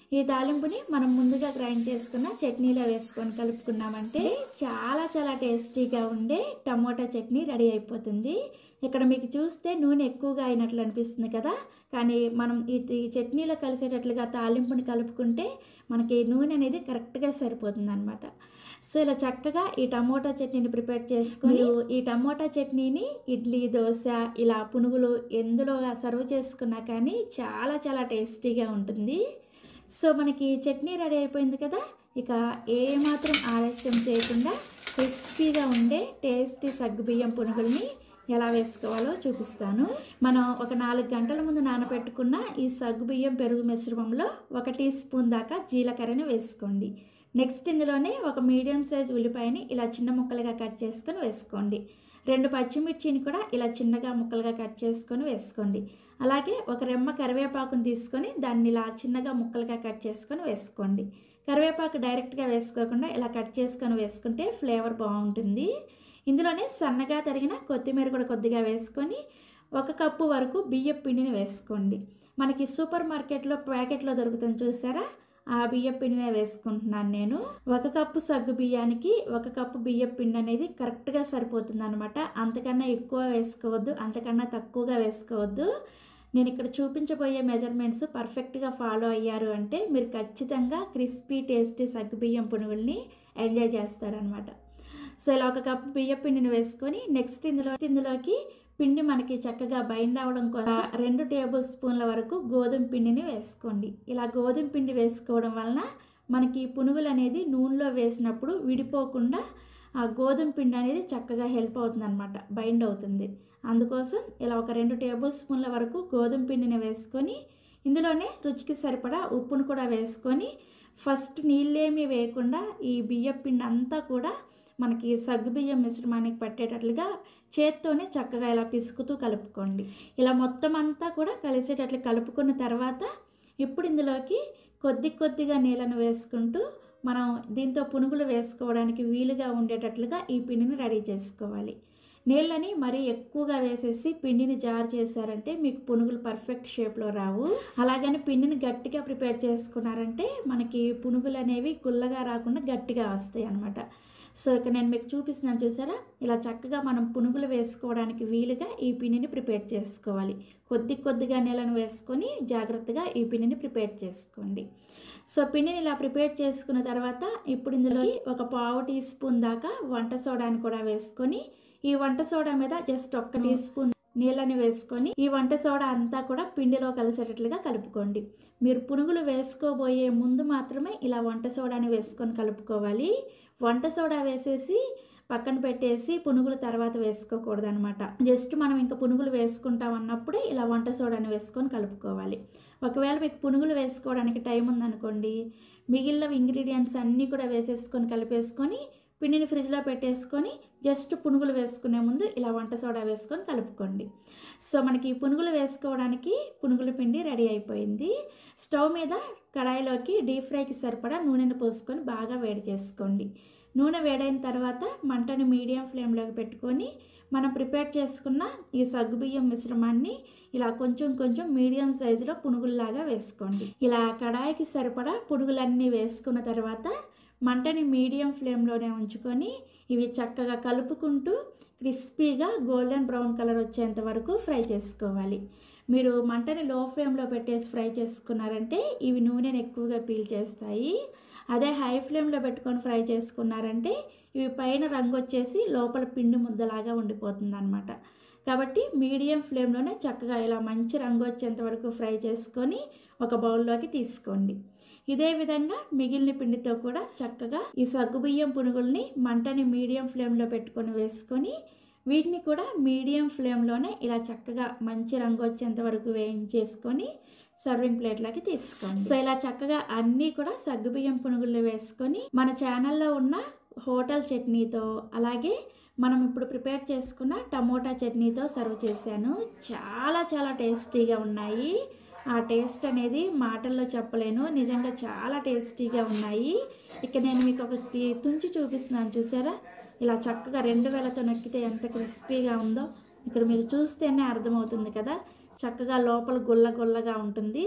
ఈ తాలింపుని మనం ముందుగా గ్రైండ్ చేసుకున్న చట్నీలో వేసుకొని కలుపుకున్నామంటే చాలా చాలా టేస్టీగా ఉండే టమోటా చట్నీ రెడీ అయిపోతుంది ఇక్కడ మీకు చూస్తే నూనె ఎక్కువగా అయినట్లు అనిపిస్తుంది కదా కానీ మనం ఈ ఈ చట్నీలో కలిసేటట్లుగా తాలింపుని కలుపుకుంటే మనకి నూనె అనేది కరెక్ట్గా సరిపోతుంది అనమాట సో ఇలా చక్కగా ఈ టమోటా చట్నీని ప్రిపేర్ చేసుకొని ఈ టమోటా చట్నీని ఇడ్లీ దోశ ఇలా పునుగులు ఎందులో సర్వ్ చేసుకున్నా కానీ చాలా చాలా టేస్టీగా ఉంటుంది సో మనకి చట్నీ రెడీ అయిపోయింది కదా ఇక ఏమాత్రం ఆలస్యం చేయకుండా క్రిస్పీగా ఉండే టేస్టీ సగ్గుబియ్యం పునుగుల్ని ఎలా వేసుకోవాలో చూపిస్తాను మనం ఒక నాలుగు గంటల ముందు నానబెట్టుకున్న ఈ సగ్గుబియ్యం పెరుగు మిశ్రమంలో ఒక టీ స్పూన్ దాకా జీలకర్రని వేసుకోండి నెక్స్ట్ ఇందులోనే ఒక మీడియం సైజ్ ఉల్లిపాయని ఇలా చిన్న ముక్కలుగా కట్ చేసుకొని వేసుకోండి రెండు పచ్చిమిర్చిని కూడా ఇలా చిన్నగా ముక్కలుగా కట్ చేసుకొని వేసుకోండి అలాగే ఒక రెమ్మ కరివేపాకుని తీసుకొని దాన్ని ఇలా చిన్నగా ముక్కలుగా కట్ చేసుకొని వేసుకోండి కరివేపాకు డైరెక్ట్గా వేసుకోకుండా ఇలా కట్ చేసుకొని వేసుకుంటే ఫ్లేవర్ బాగుంటుంది ఇందులోనే సన్నగా తరిగిన కొత్తిమీర కూడా కొద్దిగా వేసుకొని ఒక కప్పు వరకు బియ్యం పిండిని వేసుకోండి మనకి సూపర్ మార్కెట్లో ప్యాకెట్లో దొరుకుతుంది చూసారా ఆ బియ్యం పిండినే వేసుకుంటున్నాను నేను ఒక కప్పు సగ్గు బియ్యానికి ఒక కప్పు బియ్యం పిండి అనేది కరెక్ట్గా సరిపోతుంది అనమాట అంతకన్నా ఎక్కువ వేసుకోవద్దు అంతకన్నా తక్కువగా వేసుకోవద్దు నేను ఇక్కడ చూపించబోయే మెజర్మెంట్స్ పర్ఫెక్ట్గా ఫాలో అయ్యారు అంటే మీరు ఖచ్చితంగా క్రిస్పీ టేస్టీ సగ్గు బియ్యం పునుగుల్ని ఎంజాయ్ చేస్తారనమాట సో ఇలా ఒక కప్పు బియ్య పిండిని వేసుకొని నెక్స్ట్ ఇందులో ఇందులోకి పిండి మనకి చక్కగా బైండ్ అవ్వడం కోసం రెండు టేబుల్ స్పూన్ల వరకు గోధుమ పిండిని వేసుకోండి ఇలా గోధుమ పిండి వేసుకోవడం వలన మనకి పునుగులు అనేది నూనెలో వేసినప్పుడు విడిపోకుండా ఆ గోధుమ పిండి అనేది చక్కగా హెల్ప్ అవుతుంది అనమాట బైండ్ అవుతుంది అందుకోసం ఇలా ఒక రెండు టేబుల్ స్పూన్ల వరకు గోధుమ పిండిని వేసుకొని ఇందులోనే రుచికి సరిపడా ఉప్పును కూడా వేసుకొని ఫస్ట్ నీళ్ళేమీ వేయకుండా ఈ బియ్యం పిండి అంతా కూడా మనకి సగ్గుబియ్యం మిశ్రమానికి పట్టేటట్లుగా చేత్తోనే చక్కగా ఇలా పిసుకుతూ కలుపుకోండి ఇలా మొత్తం అంతా కూడా కలిసేటట్లు కలుపుకున్న తర్వాత ఇప్పుడు ఇందులోకి కొద్ది కొద్దిగా నీళ్ళను వేసుకుంటూ మనం దీంతో పునుగులు వేసుకోవడానికి వీలుగా ఉండేటట్లుగా ఈ పిండిని రెడీ చేసుకోవాలి నీళ్ళని మరీ ఎక్కువగా వేసేసి పిండిని జార్ చేశారంటే మీకు పునుగులు పర్ఫెక్ట్ షేప్లో రావు అలాగని పిండిని గట్టిగా ప్రిపేర్ చేసుకున్నారంటే మనకి పునుగులు అనేవి గుల్లగా రాకుండా గట్టిగా వస్తాయి అన్నమాట సో ఇక నేను మీకు చూపిస్తున్నాను చూసారా ఇలా చక్కగా మనం పునుగులు వేసుకోవడానికి వీలుగా ఈ పిండిని ప్రిపేర్ చేసుకోవాలి కొద్ది కొద్దిగా నీళ్ళను వేసుకొని జాగ్రత్తగా ఈ పిండిని ప్రిపేర్ చేసుకోండి సో పిండిని ఇలా ప్రిపేర్ చేసుకున్న తర్వాత ఇప్పుడు ఇందులో ఒక పావు టీ స్పూన్ దాకా వంట సోడాని కూడా వేసుకొని ఈ వంట సోడా మీద జస్ట్ ఒక్క టీ స్పూన్ నీళ్ళని వేసుకొని ఈ వంట సోడా అంతా కూడా పిండిలో కలిసేటట్లుగా కలుపుకోండి మీరు పునుగులు వేసుకోబోయే ముందు మాత్రమే ఇలా వంట సోడాని వేసుకొని కలుపుకోవాలి వంట సోడా వేసేసి పక్కన పెట్టేసి పునుగులు తర్వాత వేసుకోకూడదు అనమాట జస్ట్ మనం ఇంకా పునుగులు వేసుకుంటాం అన్నప్పుడే ఇలా వంట సోడాని వేసుకొని కలుపుకోవాలి ఒకవేళ మీకు పునుగులు వేసుకోవడానికి టైం ఉందనుకోండి మిగిలిన ఇంగ్రీడియంట్స్ అన్నీ కూడా వేసేసుకొని కలిపేసుకొని పిండిని ఫ్రిడ్జ్లో పెట్టేసుకొని జస్ట్ పునుగులు వేసుకునే ముందు ఇలా వంట సోడా వేసుకొని కలుపుకోండి సో మనకి పునుగులు వేసుకోవడానికి పునుగుల పిండి రెడీ అయిపోయింది స్టవ్ మీద కడాయిలోకి డీప్ ఫ్రైకి సరిపడా నూనెను పోసుకొని బాగా వేడి చేసుకోండి నూనె వేడైన తర్వాత మంటను మీడియం ఫ్లేమ్లోకి పెట్టుకొని మనం ప్రిపేర్ చేసుకున్న ఈ సగ్గుబియ్యం మిశ్రమాన్ని ఇలా కొంచెం కొంచెం మీడియం సైజులో పునుగుల్లాగా వేసుకోండి ఇలా కడాయికి సరిపడా పునుగులన్నీ వేసుకున్న తర్వాత మంటని మీడియం ఫ్లేమ్లోనే ఉంచుకొని ఇవి చక్కగా కలుపుకుంటూ క్రిస్పీగా గోల్డెన్ బ్రౌన్ కలర్ వచ్చేంత వరకు ఫ్రై చేసుకోవాలి మీరు మంటని లో ఫ్లేమ్లో పెట్టేసి ఫ్రై చేసుకున్నారంటే ఇవి నూనెని ఎక్కువగా పీల్ చేస్తాయి అదే హై ఫ్లేమ్లో పెట్టుకొని ఫ్రై చేసుకున్నారంటే ఇవి పైన రంగు వచ్చేసి లోపల పిండి ముద్దలాగా ఉండిపోతుంది అనమాట కాబట్టి మీడియం ఫ్లేమ్లోనే చక్కగా ఇలా మంచి రంగు వచ్చేంత వరకు ఫ్రై చేసుకొని ఒక బౌల్లోకి తీసుకోండి ఇదే విధంగా మిగిలిన పిండితో కూడా చక్కగా ఈ సగ్గుబియ్యం పునుగుల్ని మంటని మీడియం ఫ్లేమ్లో పెట్టుకొని వేసుకొని వీటిని కూడా మీడియం ఫ్లేమ్లోనే ఇలా చక్కగా మంచి రంగు వచ్చేంత వరకు వేయించేసుకొని సర్వింగ్ ప్లేట్లోకి తీసుకోండి సో ఇలా చక్కగా అన్నీ కూడా సగ్గుబియ్యం పునుగులు వేసుకొని మన ఛానల్లో ఉన్న హోటల్ చట్నీతో అలాగే మనం ఇప్పుడు ప్రిపేర్ చేసుకున్న టమోటా చట్నీతో సర్వ్ చేశాను చాలా చాలా టేస్టీగా ఉన్నాయి ఆ టేస్ట్ అనేది మాటల్లో చెప్పలేను నిజంగా చాలా టేస్టీగా ఉన్నాయి ఇక నేను మీకు ఒకటి తుంచి చూపిస్తున్నాను చూసారా ఇలా చక్కగా రెండు వేలతో నొక్కితే ఎంత క్రిస్పీగా ఉందో ఇక్కడ మీరు చూస్తేనే అర్థమవుతుంది కదా చక్కగా లోపల గుల్ల గుల్లగా ఉంటుంది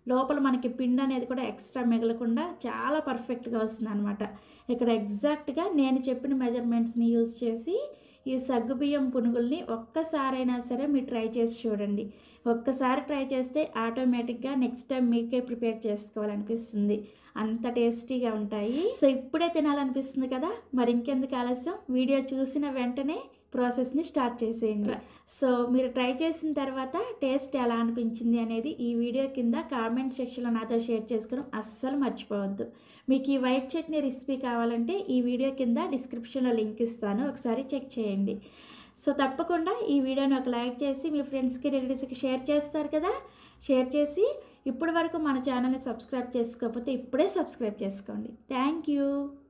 లోపల మనకి పిండి అనేది కూడా ఎక్స్ట్రా మిగలకుండా చాలా పర్ఫెక్ట్గా వస్తుంది అనమాట ఇక్కడ ఎగ్జాక్ట్గా నేను చెప్పిన మెజర్మెంట్స్ని యూజ్ చేసి ఈ సగ్గుబియ్యం పునుగుల్ని ఒక్కసారైనా సరే మీరు ట్రై చేసి చూడండి ఒక్కసారి ట్రై చేస్తే ఆటోమేటిక్గా నెక్స్ట్ టైం మీకే ప్రిపేర్ చేసుకోవాలనిపిస్తుంది అంత టేస్టీగా ఉంటాయి సో ఇప్పుడే తినాలనిపిస్తుంది కదా మరి ఇంకెందుకు ఆలస్యం వీడియో చూసిన వెంటనే ప్రాసెస్ని స్టార్ట్ చేసేయండి సో మీరు ట్రై చేసిన తర్వాత టేస్ట్ ఎలా అనిపించింది అనేది ఈ వీడియో కింద కామెంట్ సెక్షన్లో నాతో షేర్ చేసుకోవడం అస్సలు మర్చిపోవద్దు మీకు ఈ వైట్ చట్నీ రెసిపీ కావాలంటే ఈ వీడియో కింద డిస్క్రిప్షన్లో లింక్ ఇస్తాను ఒకసారి చెక్ చేయండి సో తప్పకుండా ఈ వీడియోని ఒక లైక్ చేసి మీ ఫ్రెండ్స్కి రిలేటివ్స్కి షేర్ చేస్తారు కదా షేర్ చేసి ఇప్పటి వరకు మన ఛానల్ని సబ్స్క్రైబ్ చేసుకోకపోతే ఇప్పుడే సబ్స్క్రైబ్ చేసుకోండి థ్యాంక్ యూ